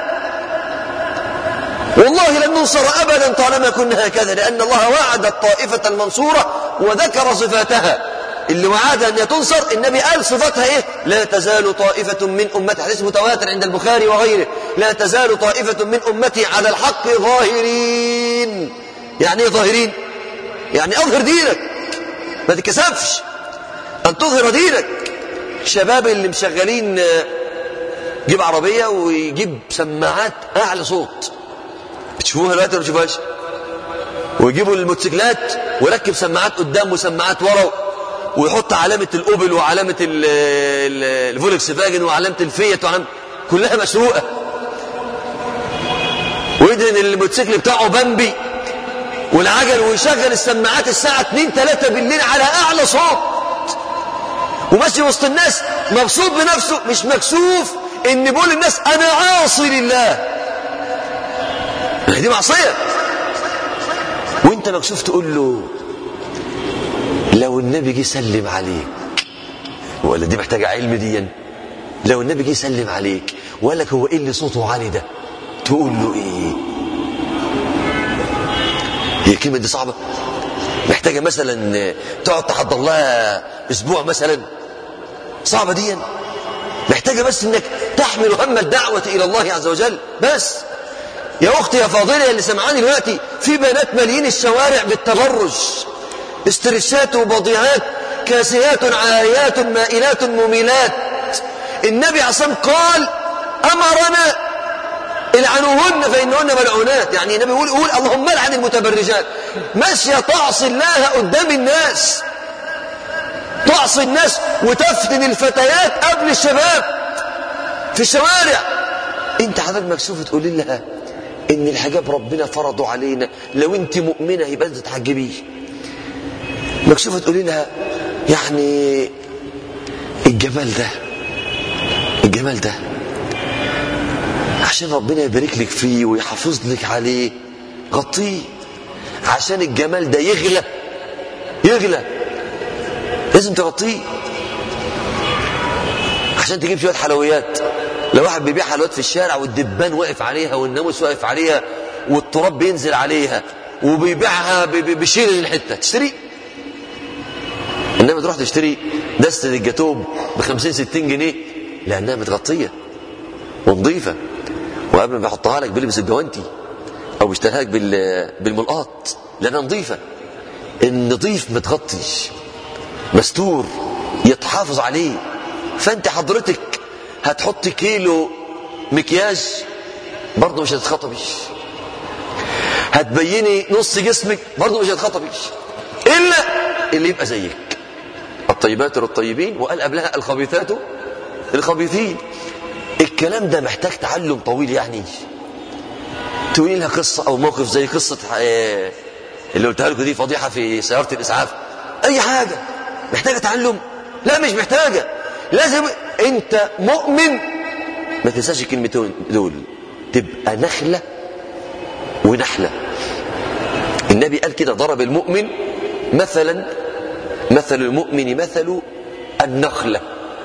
Speaker 3: والله لن ننصر أبدا طالما كنا هكذا لأن الله وعد الطائفة المنصورة وذكر صفاتها اللي وعدها أن تنصر النبي قال صفاتها إيه لا تزال طائفة من أمتي حديث متواتر عند البخاري وغيره لا تزال طائفة من أمتي على الحق ظاهرين يعني إيه ظاهرين يعني أظهر دينك ما تكسفش أن تظهر دينك الشباب اللي مشغلين يجيب عربية ويجيب سماعات أعلى صوت تشوفوها دلوقتي ولا تشوفوهاش ويجيبوا الموتوسيكلات ويركب سماعات قدام وسماعات ورا ويحط علامة الأوبل وعلامة الفولكس فاجن وعلامة الفيت وعلامة كلها مسروقة ويدهن الموتوسيكل بتاعه بامبي والعجل ويشغل السماعات الساعة 2 3 بالليل على أعلى صوت وماشي وسط الناس مبسوط بنفسه مش مكسوف ان بيقول للناس انا عاصي لله دي معصية وانت مكسوف تقول له لو النبي جه يسلم عليك ولا دي محتاجة علم دي لو النبي جه يسلم عليك وقال لك هو ايه اللي صوته عالي ده تقول له ايه هي الكلمة دي صعبة محتاجة مثلا تقعد تحضر لها اسبوع مثلا صعبة دي محتاجة بس انك تحمل هم الدعوة الى الله عز وجل بس يا اختي يا فاضلة اللي سمعاني دلوقتي في بنات مالين الشوارع بالتبرج استرشات وبضيعات كاسيات عاريات مائلات مميلات النبي عصام قال امرنا العنوهن فانهن ملعونات يعني النبي يقول يقول اللهم لعن المتبرجات ماشيه تعصي الله قدام الناس تعصي الناس وتفتن الفتيات قبل الشباب في الشوارع انت حضرتك مكسوف تقول لها ان الحجاب ربنا فرضه علينا لو انت مؤمنه يبقى انت تحجبيه مكسوفه تقولي لها يعني الجمال ده الجمال ده عشان ربنا يبارك لك فيه ويحافظ لك عليه غطيه عشان الجمال ده يغلى يغلى لازم تغطيه عشان تجيب شويه حلويات لو واحد بيبيع حلويات في الشارع والدبان واقف عليها والناموس واقف عليها والتراب بينزل عليها وبيبيعها بشيل الحته تشتري انما تروح تشتري دستة الجاتوب ب 50 60 جنيه لانها متغطيه ونظيفه وقبل ما يحطها لك بيلبس الجوانتي او بيشتريها لك بالملقاط لانها نظيفه النظيف متغطي مستور يتحافظ عليه فانت حضرتك هتحط كيلو مكياج برضه مش هتتخطبي هتبيني نص جسمك برضه مش هتتخطبي الا اللي يبقى زيك الطيبات للطيبين وقال قبلها الخبيثات الخبيثين الكلام ده محتاج تعلم طويل يعني تقولي لها قصة أو موقف زي قصة اللي قلتها لكم دي فضيحة في سيارة الإسعاف أي حاجة محتاجة تعلم لا مش محتاجة لازم أنت مؤمن ما تنساش الكلمتين دول تبقى نخلة ونحلة النبي قال كده ضرب المؤمن مثلا مثل المؤمن مثل النخلة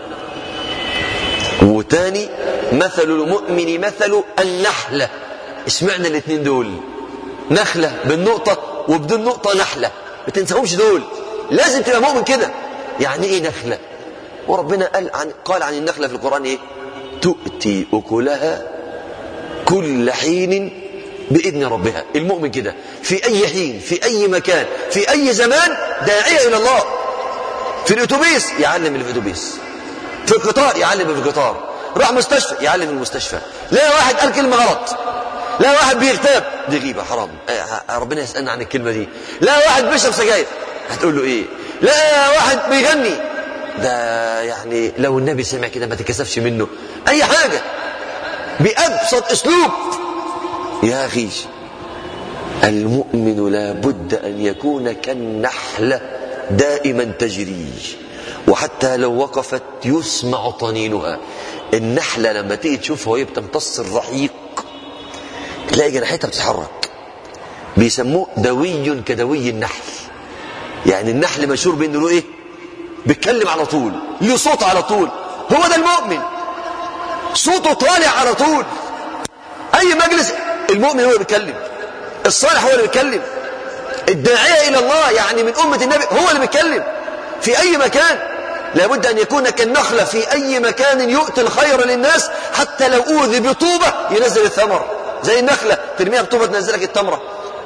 Speaker 3: وتاني مثل المؤمن مثل النحلة اسمعنا الاثنين دول نخلة بالنقطة وبدون نقطة نحلة ما تنساهمش دول لازم تبقى مؤمن كده يعني ايه نخلة وربنا قال عن قال عن النخلة في القرآن ايه تؤتي أكلها كل حين بإذن ربها المؤمن كده في أي حين في أي مكان في أي زمان داعية إلى الله في الأتوبيس يعلم اللي في الأتوبيس في القطار يعلم اللي في القطار راح مستشفى يعلم المستشفى لا واحد قال كلمة غلط لا واحد بيغتاب دي غيبة حرام ربنا يسألنا عن الكلمة دي لا واحد بيشرب سجاير هتقول له ايه لا واحد بيغني ده يعني لو النبي سمع كده ما تكسفش منه اي حاجة بأبسط اسلوب يا أخي المؤمن لا بد أن يكون كالنحلة دائما تجري وحتى لو وقفت يسمع طنينها النحلة لما تيجي تشوفها وهي بتمتص الرحيق تلاقي جناحتها بتتحرك بيسموه دوي كدوي النحل يعني النحل مشهور بانه له ايه بيتكلم على طول له صوت على طول هو ده المؤمن صوته طالع على طول اي مجلس المؤمن هو اللي بيتكلم الصالح هو اللي بيتكلم الداعية إلى الله يعني من أمة النبي هو اللي بيتكلم في أي مكان لابد أن يكون كالنخلة في أي مكان يؤتي الخير للناس حتى لو أوذي بطوبة ينزل الثمر زي النخلة ترميها بطوبة تنزلك التمرة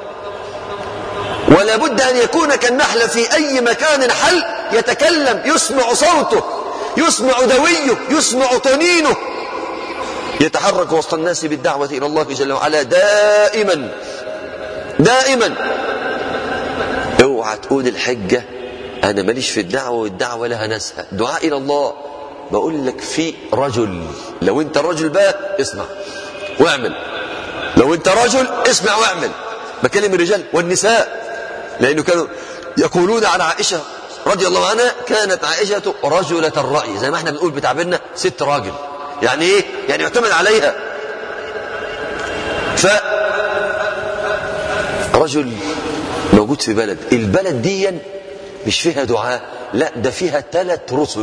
Speaker 3: ولا بد أن يكون كالنحلة في أي مكان حل يتكلم يسمع صوته يسمع دويه يسمع طنينه يتحرك وسط الناس بالدعوة إلى الله جل وعلا دائما دائما اوعى تقول الحجة أنا ماليش في الدعوة والدعوة لها ناسها دعاء إلى الله بقول لك في رجل لو أنت رجل بقى اسمع واعمل لو أنت رجل اسمع واعمل بكلم الرجال والنساء لأنه كانوا يقولون عن عائشة رضي الله عنها كانت عائشة رجلة الرأي زي ما احنا بنقول بتعبيرنا ست راجل يعني ايه يعني يعتمد عليها ف رجل موجود في بلد البلد دي مش فيها دعاء لا ده فيها ثلاث رسل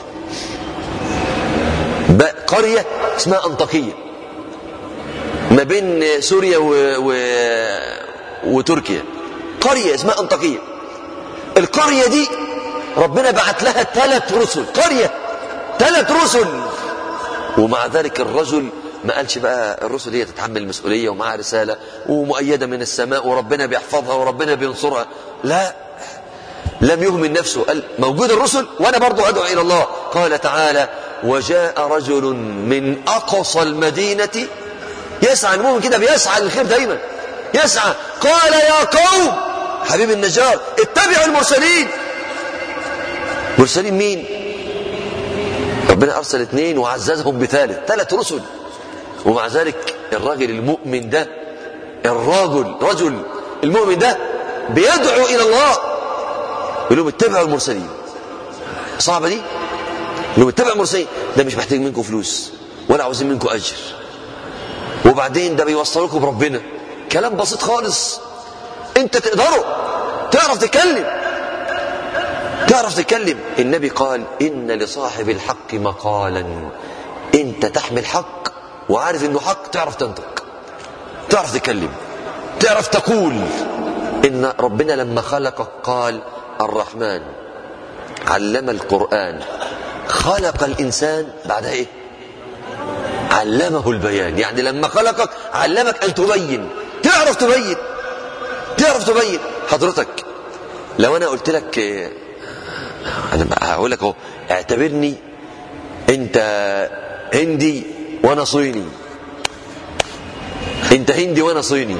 Speaker 3: قرية اسمها أنطاكية ما بين سوريا و... و... وتركيا قرية اسمها أنطاكية القرية دي ربنا بعت لها ثلاث رسل قرية ثلاث رسل ومع ذلك الرجل ما قالش بقى الرسل هي تتحمل المسؤولية ومعها رسالة ومؤيدة من السماء وربنا بيحفظها وربنا بينصرها لا لم يهمل نفسه قال موجود الرسل وانا برضو ادعو الى الله قال تعالى وجاء رجل من اقصى المدينة يسعى المؤمن كده بيسعى للخير دايما يسعى قال يا قوم حبيب النجار اتبعوا المرسلين مرسلين مين ربنا ارسل اثنين وعززهم بثالث ثلاث رسل ومع ذلك الراجل المؤمن ده الراجل رجل المؤمن ده بيدعو الى الله يقول لهم اتبعوا المرسلين صعبه دي يقول لهم اتبعوا المرسلين ده مش محتاج منكم فلوس ولا عاوزين منكم اجر وبعدين ده بيوصلكم بربنا كلام بسيط خالص انت تقدره تعرف تتكلم تعرف تتكلم النبي قال ان لصاحب الحق مقالا انت تحمل حق وعارف انه حق تعرف تنطق تعرف تتكلم تعرف تقول ان ربنا لما خلقك قال الرحمن علم القرآن خلق الإنسان بعد إيه علمه البيان يعني لما خلقك علمك أن تبين تعرف تبين تعرف تبين حضرتك لو أنا قلت لك أنا هقول لك أهو اعتبرني أنت هندي وأنا صيني أنت هندي وأنا صيني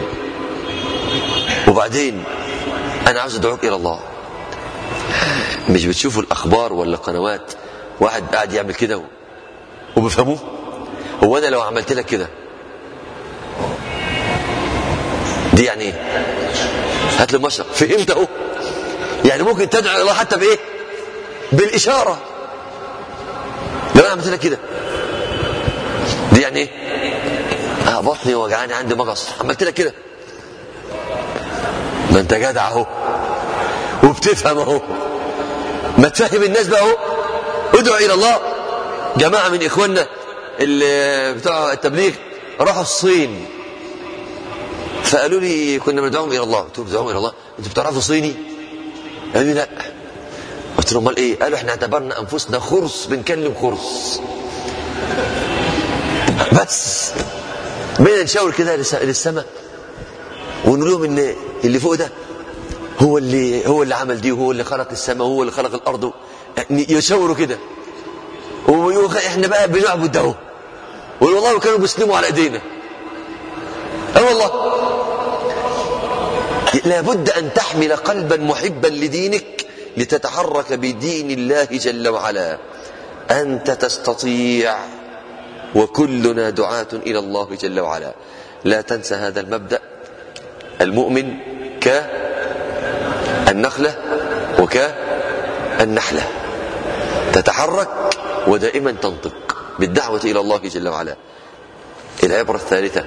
Speaker 3: وبعدين أنا عاوز أدعوك إلى الله مش بتشوفوا الأخبار ولا قنوات واحد قاعد يعمل كده وبيفهموه هو أنا لو عملت لك كده دي يعني ايه هات لي مشرق فهمت اهو يعني ممكن تدعو الله حتى بايه بالاشاره لو انا عملت لك كده دي يعني ايه اه بطني وجعاني عندي مغص عملت لك كده ما انت جدع اهو وبتفهم اهو ما تفهم الناس بقى اهو ادعو الى الله جماعه من اخواننا اللي بتوع التبليغ راحوا الصين فقالوا لي كنا بندعوهم الى الله قلت لهم بتدعوهم الى الله انتوا بتعرفوا صيني قالوا لي لا قلت لهم امال ايه قالوا احنا اعتبرنا انفسنا خرص بنكلم خرص بس بقينا نشاور كده للسماء ونقول لهم ان اللي فوق ده هو اللي هو اللي عمل دي وهو اللي خلق السماء وهو اللي خلق الارض يعني يشاوروا كده احنا بقى بنعبد ده اهو والله كانوا بيسلموا على ايدينا اه والله لابد ان تحمل قلبا محبا لدينك لتتحرك بدين الله جل وعلا انت تستطيع وكلنا دعاة الى الله جل وعلا لا تنسى هذا المبدا المؤمن كالنخله وكالنحله تتحرك ودائما تنطق بالدعوه الى الله جل وعلا العبره الثالثه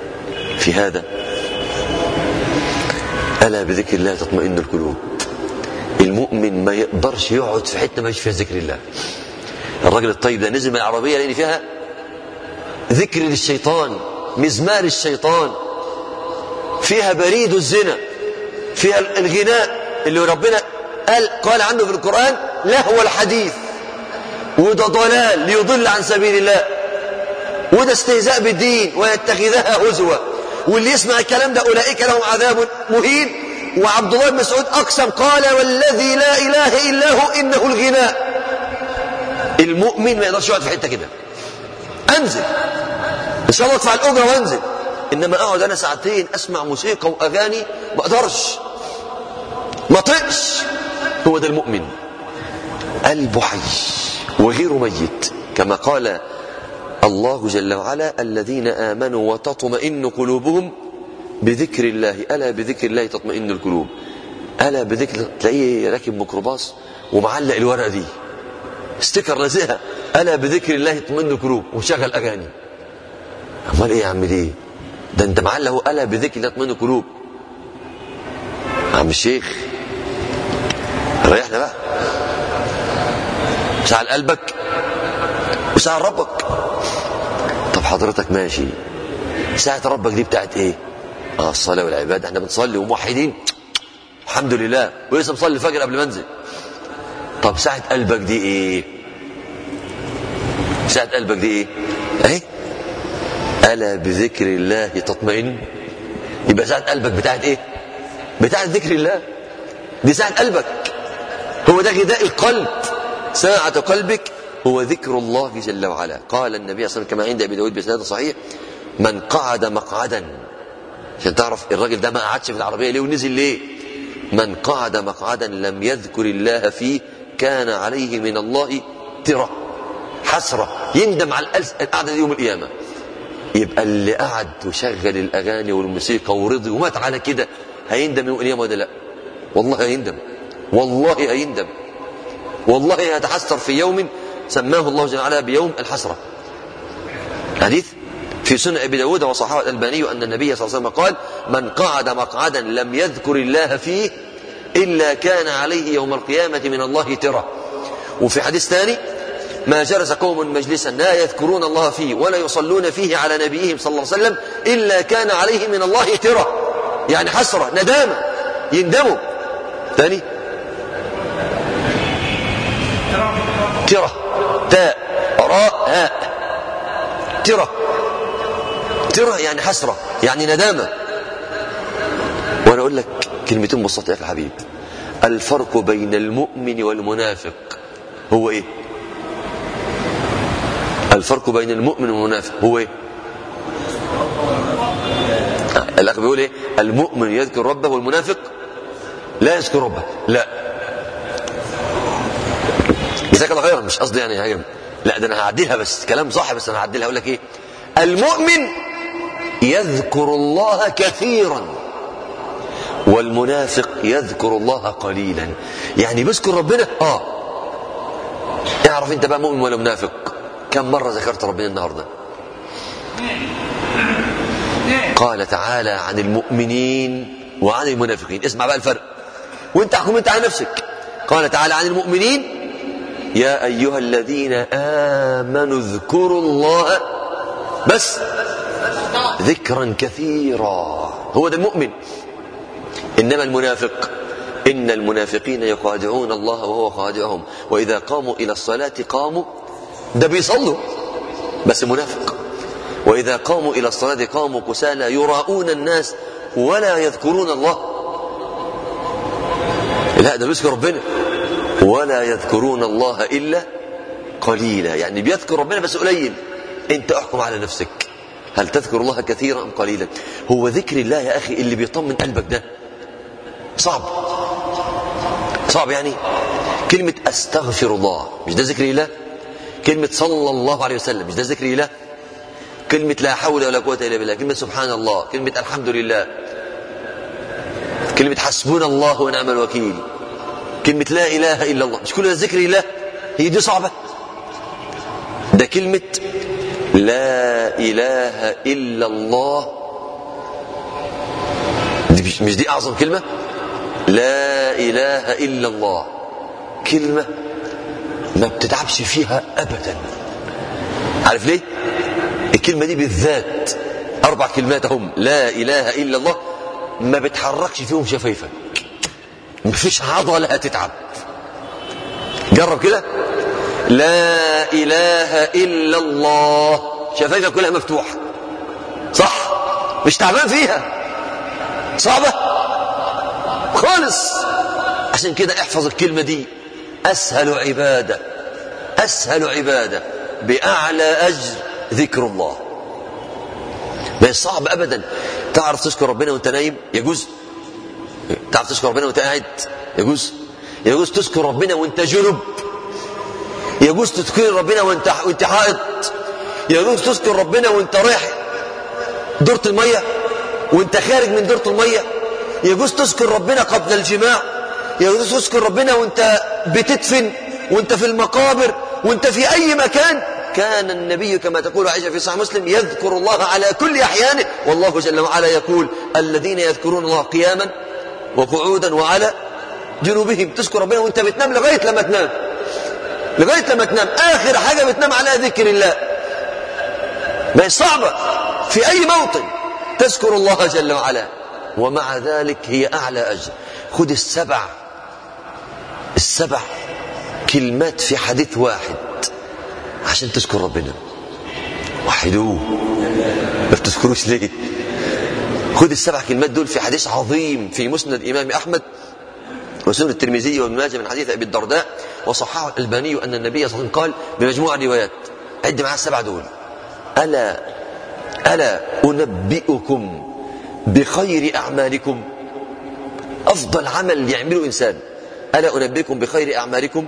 Speaker 3: في هذا ألا بذكر الله تطمئن القلوب المؤمن ما يقدرش يقعد في حته ما فيها ذكر الله الراجل الطيب ده نزل من العربيه لان فيها ذكر للشيطان مزمار الشيطان فيها بريد الزنا فيها الغناء اللي ربنا قال قال عنه في القرآن لهو الحديث وده ضلال ليضل عن سبيل الله وده استهزاء بالدين ويتخذها هزوا واللي يسمع الكلام ده أولئك لهم عذاب مهين وعبد الله بن مسعود أقسم قال والذي لا إله إلا هو إنه الغناء المؤمن ما يقدرش يقعد في حتة كده أنزل إن شاء الله أدفع الأجرة وأنزل إنما أقعد أنا ساعتين أسمع موسيقى وأغاني ما أقدرش ما طقش هو ده المؤمن قلبه حي وغير ميت كما قال الله جل وعلا الذين آمنوا وتطمئن قلوبهم بذكر الله ألا بذكر الله تطمئن القلوب ألا بذكر تلاقيه راكب ميكروباص ومعلق الورقة دي ستيكر لازقها ألا بذكر الله تطمئن القلوب وشغل أغاني أمال إيه يا عم دي ده أنت معلق ألا بذكر الله تطمئن القلوب عم الشيخ ريحنا بقى ساعة قلبك وساعة ربك طب حضرتك ماشي ساعة ربك دي بتاعت ايه اه الصلاة والعبادة احنا بنصلي وموحدين الحمد لله ولسه بصلي الفجر قبل ما انزل طب ساعة قلبك دي ايه ساعة قلبك دي ايه اهي ألا بذكر الله تطمئن يبقى ساعة قلبك بتاعت ايه بتاعت ذكر الله دي ساعة قلبك هو ده غذاء القلب ساعة قلبك هو ذكر الله جل وعلا قال النبي صلى الله عليه وسلم كما عند ابي داود بسناد صحيح من قعد مقعدا عشان تعرف الراجل ده ما قعدش في العربيه ليه ونزل ليه من قعد مقعدا لم يذكر الله فيه كان عليه من الله ترى حسره يندم على القعده يوم القيامه يبقى اللي قعد وشغل الاغاني والموسيقى ورضي ومات على كده هيندم يوم القيامه ولا لا والله هيندم والله هيندم والله يتحسر في يوم سماه الله جل وعلا بيوم الحسرة حديث في سنن أبي داود وصححه الألباني أن النبي صلى الله عليه وسلم قال من قعد مقعدا لم يذكر الله فيه إلا كان عليه يوم القيامة من الله ترى وفي حديث ثاني ما جلس قوم مجلسا لا يذكرون الله فيه ولا يصلون فيه على نبيهم صلى الله عليه وسلم إلا كان عليه من الله ترى يعني حسرة ندامة يندموا ثاني ترى تاء راء هاء ترى ترى يعني حسرة يعني ندامة وأنا أقول لك كلمتين بسيطة يا حبيب الفرق بين المؤمن والمنافق هو إيه الفرق بين المؤمن والمنافق هو إيه الأخ بيقول إيه المؤمن يذكر ربه والمنافق لا يذكر ربه لا جزاك الله خيرا مش قصدي يعني هاجم لا ده انا هعدلها بس كلام صح بس انا هعدلها اقول لك ايه المؤمن يذكر الله كثيرا والمنافق يذكر الله قليلا يعني بيذكر ربنا اه اعرف انت بقى مؤمن ولا منافق كم مرة ذكرت ربنا النهاردة قال تعالى عن المؤمنين وعن المنافقين اسمع بقى الفرق وانت احكم انت على نفسك قال تعالى عن المؤمنين يا أيها الذين آمنوا اذكروا الله بس ذكرا كثيرا هو ده المؤمن إنما المنافق إن المنافقين يخادعون الله وهو خادعهم وإذا قاموا إلى الصلاة قاموا ده بيصلوا بس منافق وإذا قاموا إلى الصلاة قاموا كسالى يراؤون الناس ولا يذكرون الله لا ده بيذكر ربنا ولا يذكرون الله إلا قليلا يعني بيذكر ربنا بس قليل انت احكم على نفسك هل تذكر الله كثيرا أم قليلا هو ذكر الله يا أخي اللي بيطمن قلبك ده صعب صعب يعني كلمة أستغفر الله مش ده ذكر الله كلمة صلى الله عليه وسلم مش ده ذكر الله كلمة لا حول ولا قوة إلا بالله كلمة سبحان الله كلمة الحمد لله كلمة حسبنا الله ونعم الوكيل كلمة لا إله إلا الله مش كل ده ذكر الله هي دي صعبة ده كلمة لا إله إلا الله دي مش دي أعظم كلمة لا إله إلا الله كلمة ما بتتعبش فيها أبدا عارف ليه الكلمة دي بالذات أربع كلمات هم لا إله إلا الله ما بتحركش فيهم شفايفك مفيش عضلة هتتعب جرب كده لا إله إلا الله شفايفك كلها مفتوحة صح مش تعبان فيها صعبة خالص عشان كده احفظ الكلمة دي أسهل عبادة أسهل عبادة بأعلى أجر ذكر الله ما صعب أبدا تعرف تذكر ربنا وانت نايم يجوز تعرف تذكر ربنا وانت قاعد يجوز يجوز تذكر ربنا وانت جنب يجوز تذكر ربنا وانت وانت حائط يجوز تذكر ربنا وانت رايح دورة المية وانت خارج من دورة المية يجوز تذكر ربنا قبل الجماع يجوز تذكر ربنا وانت بتدفن وانت في المقابر وانت في اي مكان كان النبي كما تقول عائشة في صحيح مسلم يذكر الله على كل أحيانه والله جل وعلا يقول الذين يذكرون الله قياما وقعودا وعلى جنوبهم تذكر ربنا وانت بتنام لغاية لما تنام لغاية لما تنام آخر حاجة بتنام على ذكر الله ما هي صعبة في أي موطن تذكر الله جل وعلا ومع ذلك هي أعلى أجر خذ السبع السبع كلمات في حديث واحد عشان تذكر ربنا وحدوه ما بتذكروش ليه خذ السبع كلمات دول في حديث عظيم في مسند الإمام أحمد وسنن الترمذي وابن ماجه من حديث أبي الدرداء وصححه الألباني أن النبي صلى الله عليه وسلم قال بمجموعة روايات عد معاه السبع دول ألا ألا أنبئكم بخير أعمالكم أفضل عمل يعمله إنسان ألا أنبئكم بخير أعمالكم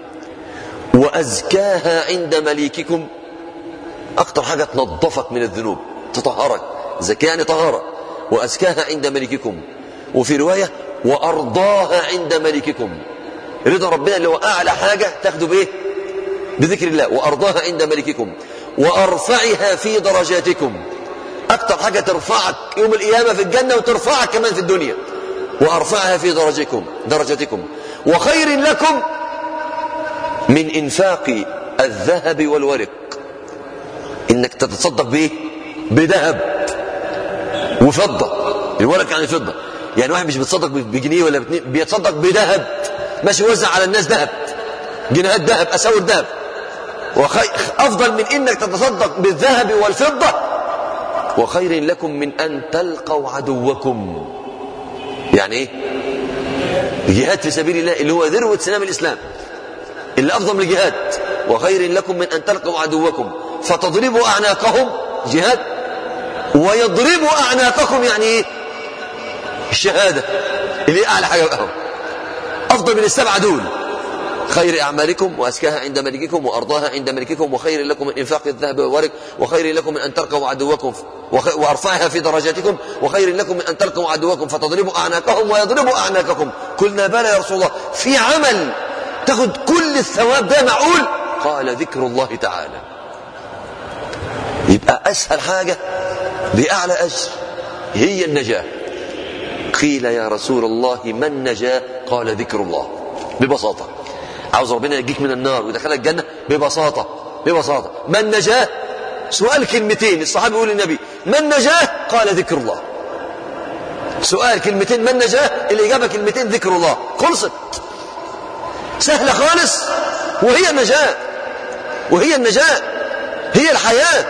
Speaker 3: وأزكاها عند مليككم أكتر حاجة تنظفك من الذنوب تطهرك زكاة يعني طهارة وأزكاها عند ملككم وفي رواية وأرضاها عند ملككم رضا ربنا اللي هو أعلى حاجة تاخده بإيه بذكر الله وأرضاها عند ملككم وأرفعها في درجاتكم أكتر حاجة ترفعك يوم القيامة في الجنة وترفعك كمان في الدنيا وأرفعها في درجتكم درجتكم وخير لكم من إنفاق الذهب والورق إنك تتصدق بإيه بذهب وفضة الورق يعني فضة يعني واحد مش بيتصدق بجنيه ولا باتنين بيتصدق بذهب ماشي يوزع على الناس ذهب جنيهات ذهب أساور ذهب وخير أفضل من إنك تتصدق بالذهب والفضة وخير لكم من أن تلقوا عدوكم يعني إيه جهاد في سبيل الله اللي هو ذروة سنام الإسلام اللي أفضل من الجهاد وخير لكم من أن تلقوا عدوكم فتضربوا أعناقهم جهاد ويضربوا أعناقكم يعني إيه الشهادة اللي هي أعلى حاجة بقى أفضل من السبعة دول خير أعمالكم وأزكاها عند ملككم وأرضاها عند ملككم وخير لكم من إنفاق الذهب والورق وخير لكم من أن تلقوا عدوكم وأرفعها في درجاتكم وخير لكم من أن تلقوا عدوكم فتضربوا أعناقهم ويضربوا أعناقكم قلنا بلى يا رسول الله في عمل تاخد كل الثواب ده معقول قال ذكر الله تعالى يبقى أسهل حاجة بأعلى أجر هي النجاة قيل يا رسول الله ما النجاة قال ذكر الله ببساطة عاوز ربنا يجيك من النار ويدخلك الجنة ببساطة ببساطة ما النجاة سؤال كلمتين الصحابي يقول للنبي ما النجاة قال ذكر الله سؤال كلمتين ما النجاة الإجابة كلمتين ذكر الله خلصت سهلة خالص وهي النجاة وهي النجاة هي الحياة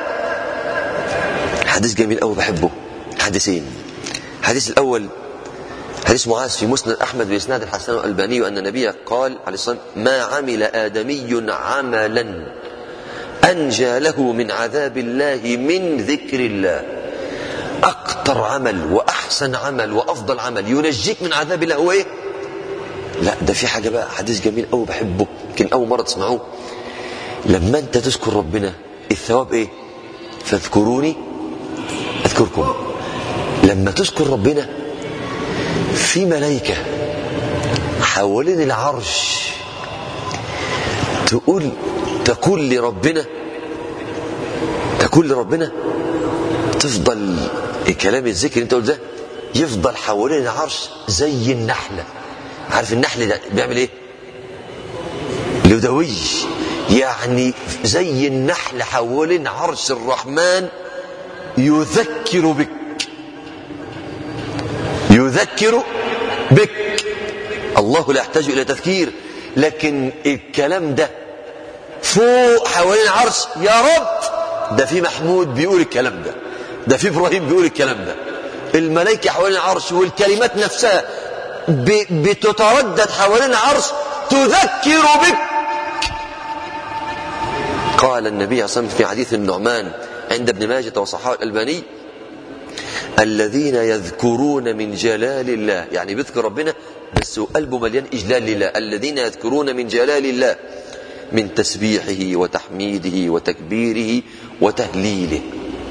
Speaker 3: حديث جميل قوي بحبه حديثين الحديث الأول حديث معاذ في مسند أحمد بإسناد الحسن الألباني أن النبي قال عليه الصلاة ما عمل آدمي عملا أنجى له من عذاب الله من ذكر الله أكثر عمل وأحسن عمل وأفضل عمل ينجيك من عذاب الله هو إيه؟ لا ده في حاجة بقى حديث جميل أوي بحبه يمكن أول مرة تسمعوه لما أنت تذكر ربنا الثواب إيه؟ فاذكروني أذكركم لما تذكر ربنا في ملائكة حوالين العرش تقول تقول لربنا تقول لربنا تفضل الكلام الذكر انت قلت ده يفضل حوالين العرش زي النحلة عارف النحل ده بيعمل ايه لدوي يعني زي النحل حوالين عرش الرحمن يذكر بك يذكر بك الله لا يحتاج إلى تذكير لكن الكلام ده فوق حوالين العرش يا رب ده في محمود بيقول الكلام ده ده في إبراهيم بيقول الكلام ده الملائكة حوالين العرش والكلمات نفسها بتتردد حوالين العرش تذكر بك قال النبي صلى الله عليه وسلم في حديث النعمان عند ابن ماجه وصححه الألباني الذين يذكرون من جلال الله يعني بيذكر ربنا بس قلبه مليان إجلال لله الذين يذكرون من جلال الله من تسبيحه وتحميده وتكبيره وتهليله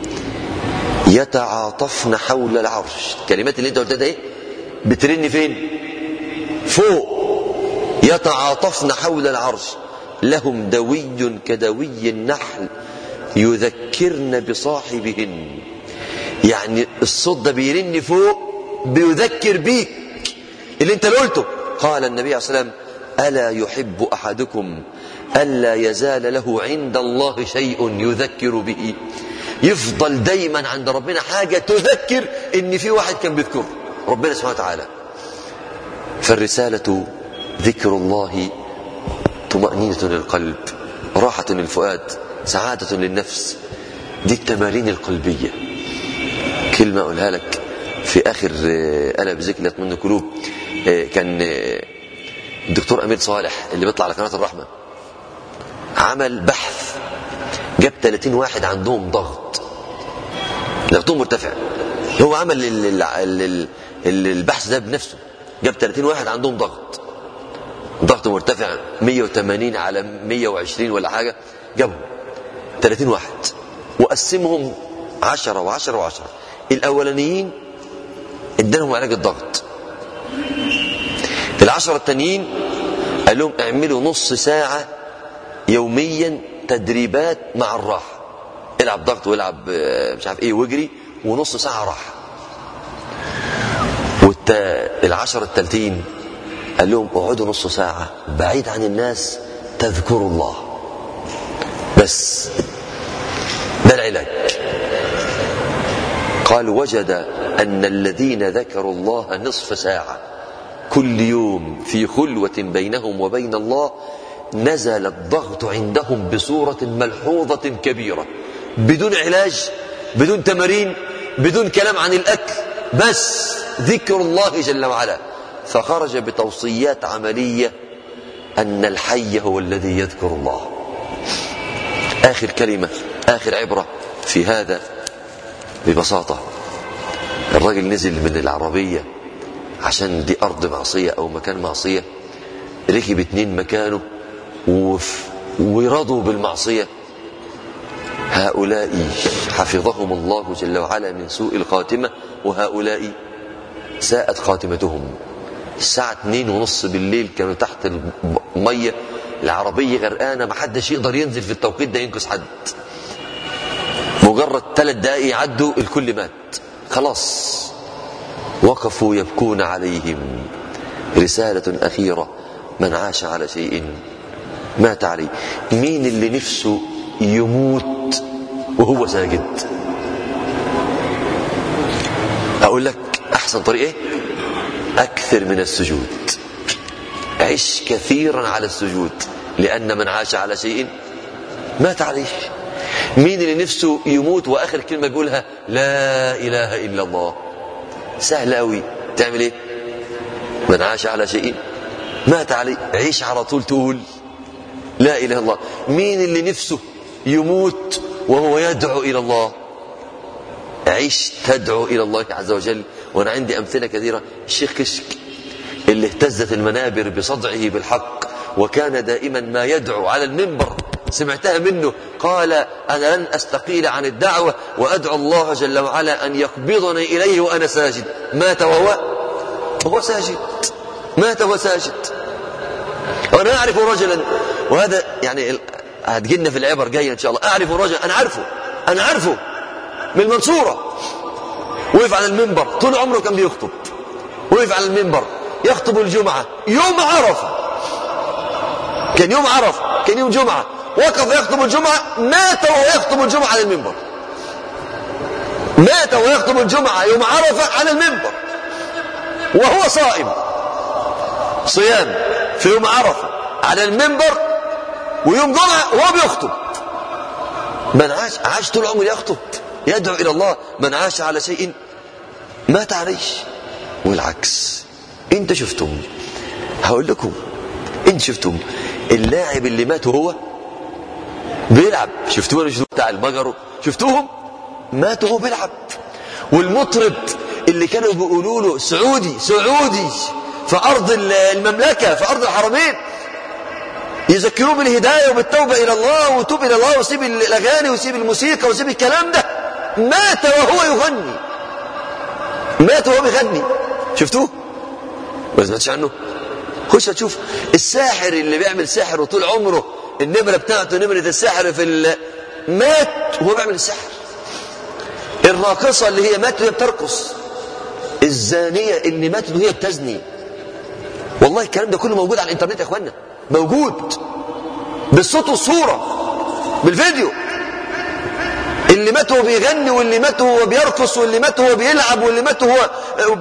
Speaker 3: يتعاطفن حول العرش الكلمات اللي انت قلتها ده ايه بترن فين فوق يتعاطفن حول العرش لهم دوي كدوي النحل يذكرن بصاحبهن يعني الصوت ده بيرن فوق بيذكر بيك اللي انت اللي قلته قال النبي عليه الصلاه والسلام الا يحب احدكم الا يزال له عند الله شيء يذكر به يفضل دايما عند ربنا حاجه تذكر ان في واحد كان بيذكره ربنا سبحانه وتعالى فالرساله ذكر الله طمأنينة للقلب راحة للفؤاد سعادة للنفس دي التمارين القلبية كلمة أقولها لك في آخر ألا بذكر يطمئن القلوب كان الدكتور أمير صالح اللي بيطلع على قناة الرحمة عمل بحث جاب 30 واحد عندهم ضغط ضغطهم مرتفع هو عمل البحث ده بنفسه جاب 30 واحد عندهم ضغط ضغط مرتفع 180 على 120 ولا حاجة جابهم 30 واحد وقسمهم 10 و10 و10 الأولانيين ادالهم علاج الضغط العشرة التانيين قال لهم اعملوا نص ساعة يوميا تدريبات مع الراحة العب ضغط والعب مش عارف ايه واجري ونص ساعة راحة والعشرة التالتين قال لهم اقعدوا نص ساعة بعيد عن الناس تذكروا الله بس ده العلاج قال وجد أن الذين ذكروا الله نصف ساعة كل يوم في خلوة بينهم وبين الله نزل الضغط عندهم بصورة ملحوظة كبيرة بدون علاج بدون تمارين بدون كلام عن الأكل بس ذكر الله جل وعلا فخرج بتوصيات عملية أن الحي هو الذي يذكر الله آخر كلمة آخر عبرة في هذا ببساطة الراجل نزل من العربية عشان دي أرض معصية أو مكان معصية ركب اتنين مكانه وف ورضوا بالمعصية هؤلاء حفظهم الله جل وعلا من سوء الخاتمة وهؤلاء ساءت خاتمتهم الساعة اتنين ونص بالليل كانوا تحت المية العربية غرقانة ما حدش يقدر ينزل في التوقيت ده ينقذ حد مجرد ثلاث دقائق يعدوا الكل مات خلاص وقفوا يبكون عليهم رسالة أخيرة من عاش على شيء مات عليه مين اللي نفسه يموت وهو ساجد أقول لك أحسن طريق إيه أكثر من السجود عش كثيرا على السجود لأن من عاش على شيء مات عليه مين اللي نفسه يموت وآخر كلمة بيقولها لا إله إلا الله سهل قوي تعمل ايه من عاش على شيء مات عليه عيش على طول تقول لا اله الا الله مين اللي نفسه يموت وهو يدعو الى الله عيش تدعو الى الله عز وجل وانا عندي امثله كثيره الشيخ كشك اللي اهتزت المنابر بصدعه بالحق وكان دائما ما يدعو على المنبر سمعتها منه قال أنا لن أستقيل عن الدعوة وأدعو الله جل وعلا أن يقبضني إليه وأنا ساجد مات وهو وهو ساجد مات وهو ساجد وأنا أعرف رجلا وهذا يعني هتجينا في العبر جاية إن شاء الله أعرف رجلا أنا عارفه أنا عارفه من المنصورة وقف على المنبر طول عمره كان بيخطب وقف على المنبر يخطب الجمعة يوم عرفة كان يوم عرفة كان يوم جمعة وقف يخطب الجمعة مات وهو يخطب الجمعة على المنبر مات وهو يخطب الجمعة يوم عرفة على المنبر وهو صائم صيام في يوم عرفة على المنبر ويوم جمعة وهو بيخطب من عاش عاش طول عمره يخطب يدعو إلى الله من عاش على شيء مات عليه والعكس انت شفتم هقول لكم انت شفتم اللاعب اللي مات هو بيلعب شفتوه ولا شفتوه بتاع المجر شفتوهم مات وهو بيلعب والمطرب اللي كانوا بيقولوا له سعودي سعودي في ارض المملكه في ارض الحرمين يذكروه بالهدايه وبالتوبه الى الله وتوب الى الله وسيب الاغاني وسيب الموسيقى وسيب الكلام ده مات وهو يغني مات وهو بيغني شفتوه ما سمعتش عنه خش هتشوف الساحر اللي بيعمل سحر وطول عمره النمره بتاعته نمره السحر في ال... مات وهو بيعمل السحر الراقصه اللي هي ماتت وهي بترقص الزانيه اللي ماتت وهي بتزني والله الكلام ده كله موجود على الانترنت يا اخوانا موجود بالصوت والصوره بالفيديو اللي مات وهو بيغني واللي مات وهو بيرقص واللي مات وهو بيلعب واللي مات وهو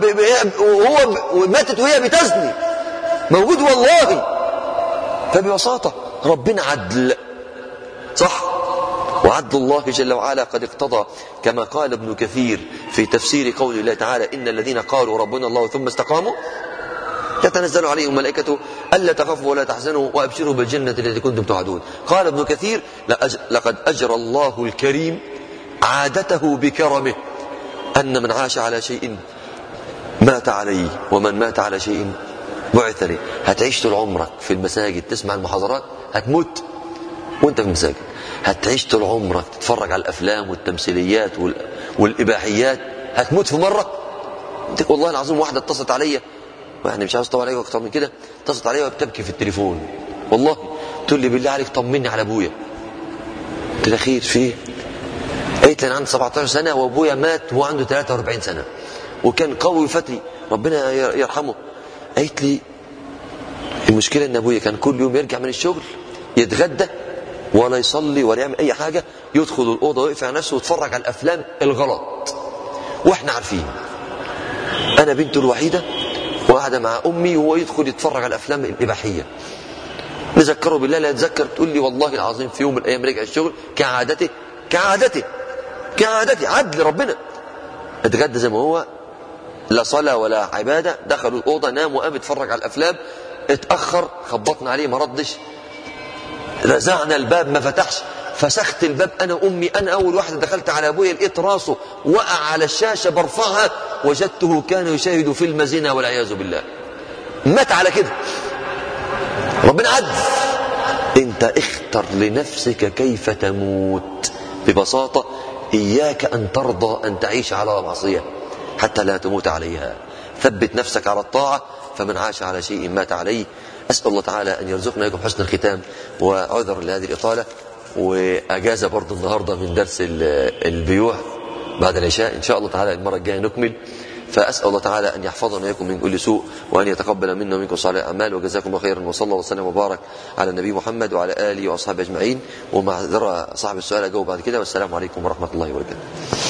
Speaker 3: وهو ماتت وهي بتزني موجود والله فببساطة ربنا عدل صح وعدل الله جل وعلا قد اقتضى كما قال ابن كثير في تفسير قول الله تعالى إن الذين قالوا ربنا الله ثم استقاموا تتنزل عليهم الملائكة ألا تخافوا ولا تحزنوا وأبشروا بالجنة التي كنتم توعدون قال ابن كثير لقد أجرى الله الكريم عادته بكرمه أن من عاش على شيء مات عليه ومن مات على شيء بعث ليه هتعيش طول عمرك في المساجد تسمع المحاضرات هتموت وانت في المساجد هتعيش طول عمرك تتفرج على الافلام والتمثيليات والاباحيات هتموت في مره والله العظيم واحده اتصلت عليا يعني مش عاوز اطول عليك اكتر من كده اتصلت عليا وبتبكي في التليفون والله تقول لي بالله عليك طمني على ابويا قلت لها خير في ايه؟ قالت لي انا عندي 17 سنه وابويا مات وهو عنده 43 سنه وكان قوي وفتري ربنا يرحمه قالت لي المشكله ان ابويا كان كل يوم يرجع من الشغل يتغدى ولا يصلي ولا يعمل اي حاجه يدخل الاوضه ويقفل على نفسه ويتفرج على الافلام الغلط واحنا عارفين انا بنته الوحيده وقاعده مع امي وهو يدخل يتفرج على الافلام الاباحيه نذكره بالله لا يتذكر تقول لي والله العظيم في يوم من الايام رجع الشغل كعادته كعادته كعادته عدل ربنا اتغدى زي ما هو لا صلاة ولا عبادة دخلوا الأوضة نام وقام يتفرج على الأفلام اتأخر خبطنا عليه ما ردش رزعنا الباب ما فتحش فسخت الباب أنا أمي أنا أول واحدة دخلت على أبويا لقيت راسه وقع على الشاشة برفعها وجدته كان يشاهد فيلم زنا والعياذ بالله مات على كده ربنا عدل انت اختر لنفسك كيف تموت ببساطة إياك أن ترضى أن تعيش على معصية حتى لا تموت عليها ثبت نفسك على الطاعة فمن عاش على شيء مات عليه أسأل الله تعالى أن يرزقنا لكم حسن الختام وعذر لهذه الإطالة وأجازة برضو النهاردة من درس البيوع بعد العشاء إن شاء الله تعالى المرة الجاية نكمل فأسأل الله تعالى أن يحفظنا وإياكم من كل سوء وأن يتقبل منا ومنكم صالح الأعمال وجزاكم الله خيرا وصلى الله وسلم وبارك على النبي محمد وعلى آله وأصحابه أجمعين ومعذرة صاحب السؤال أجاوب بعد كده والسلام عليكم ورحمة الله وبركاته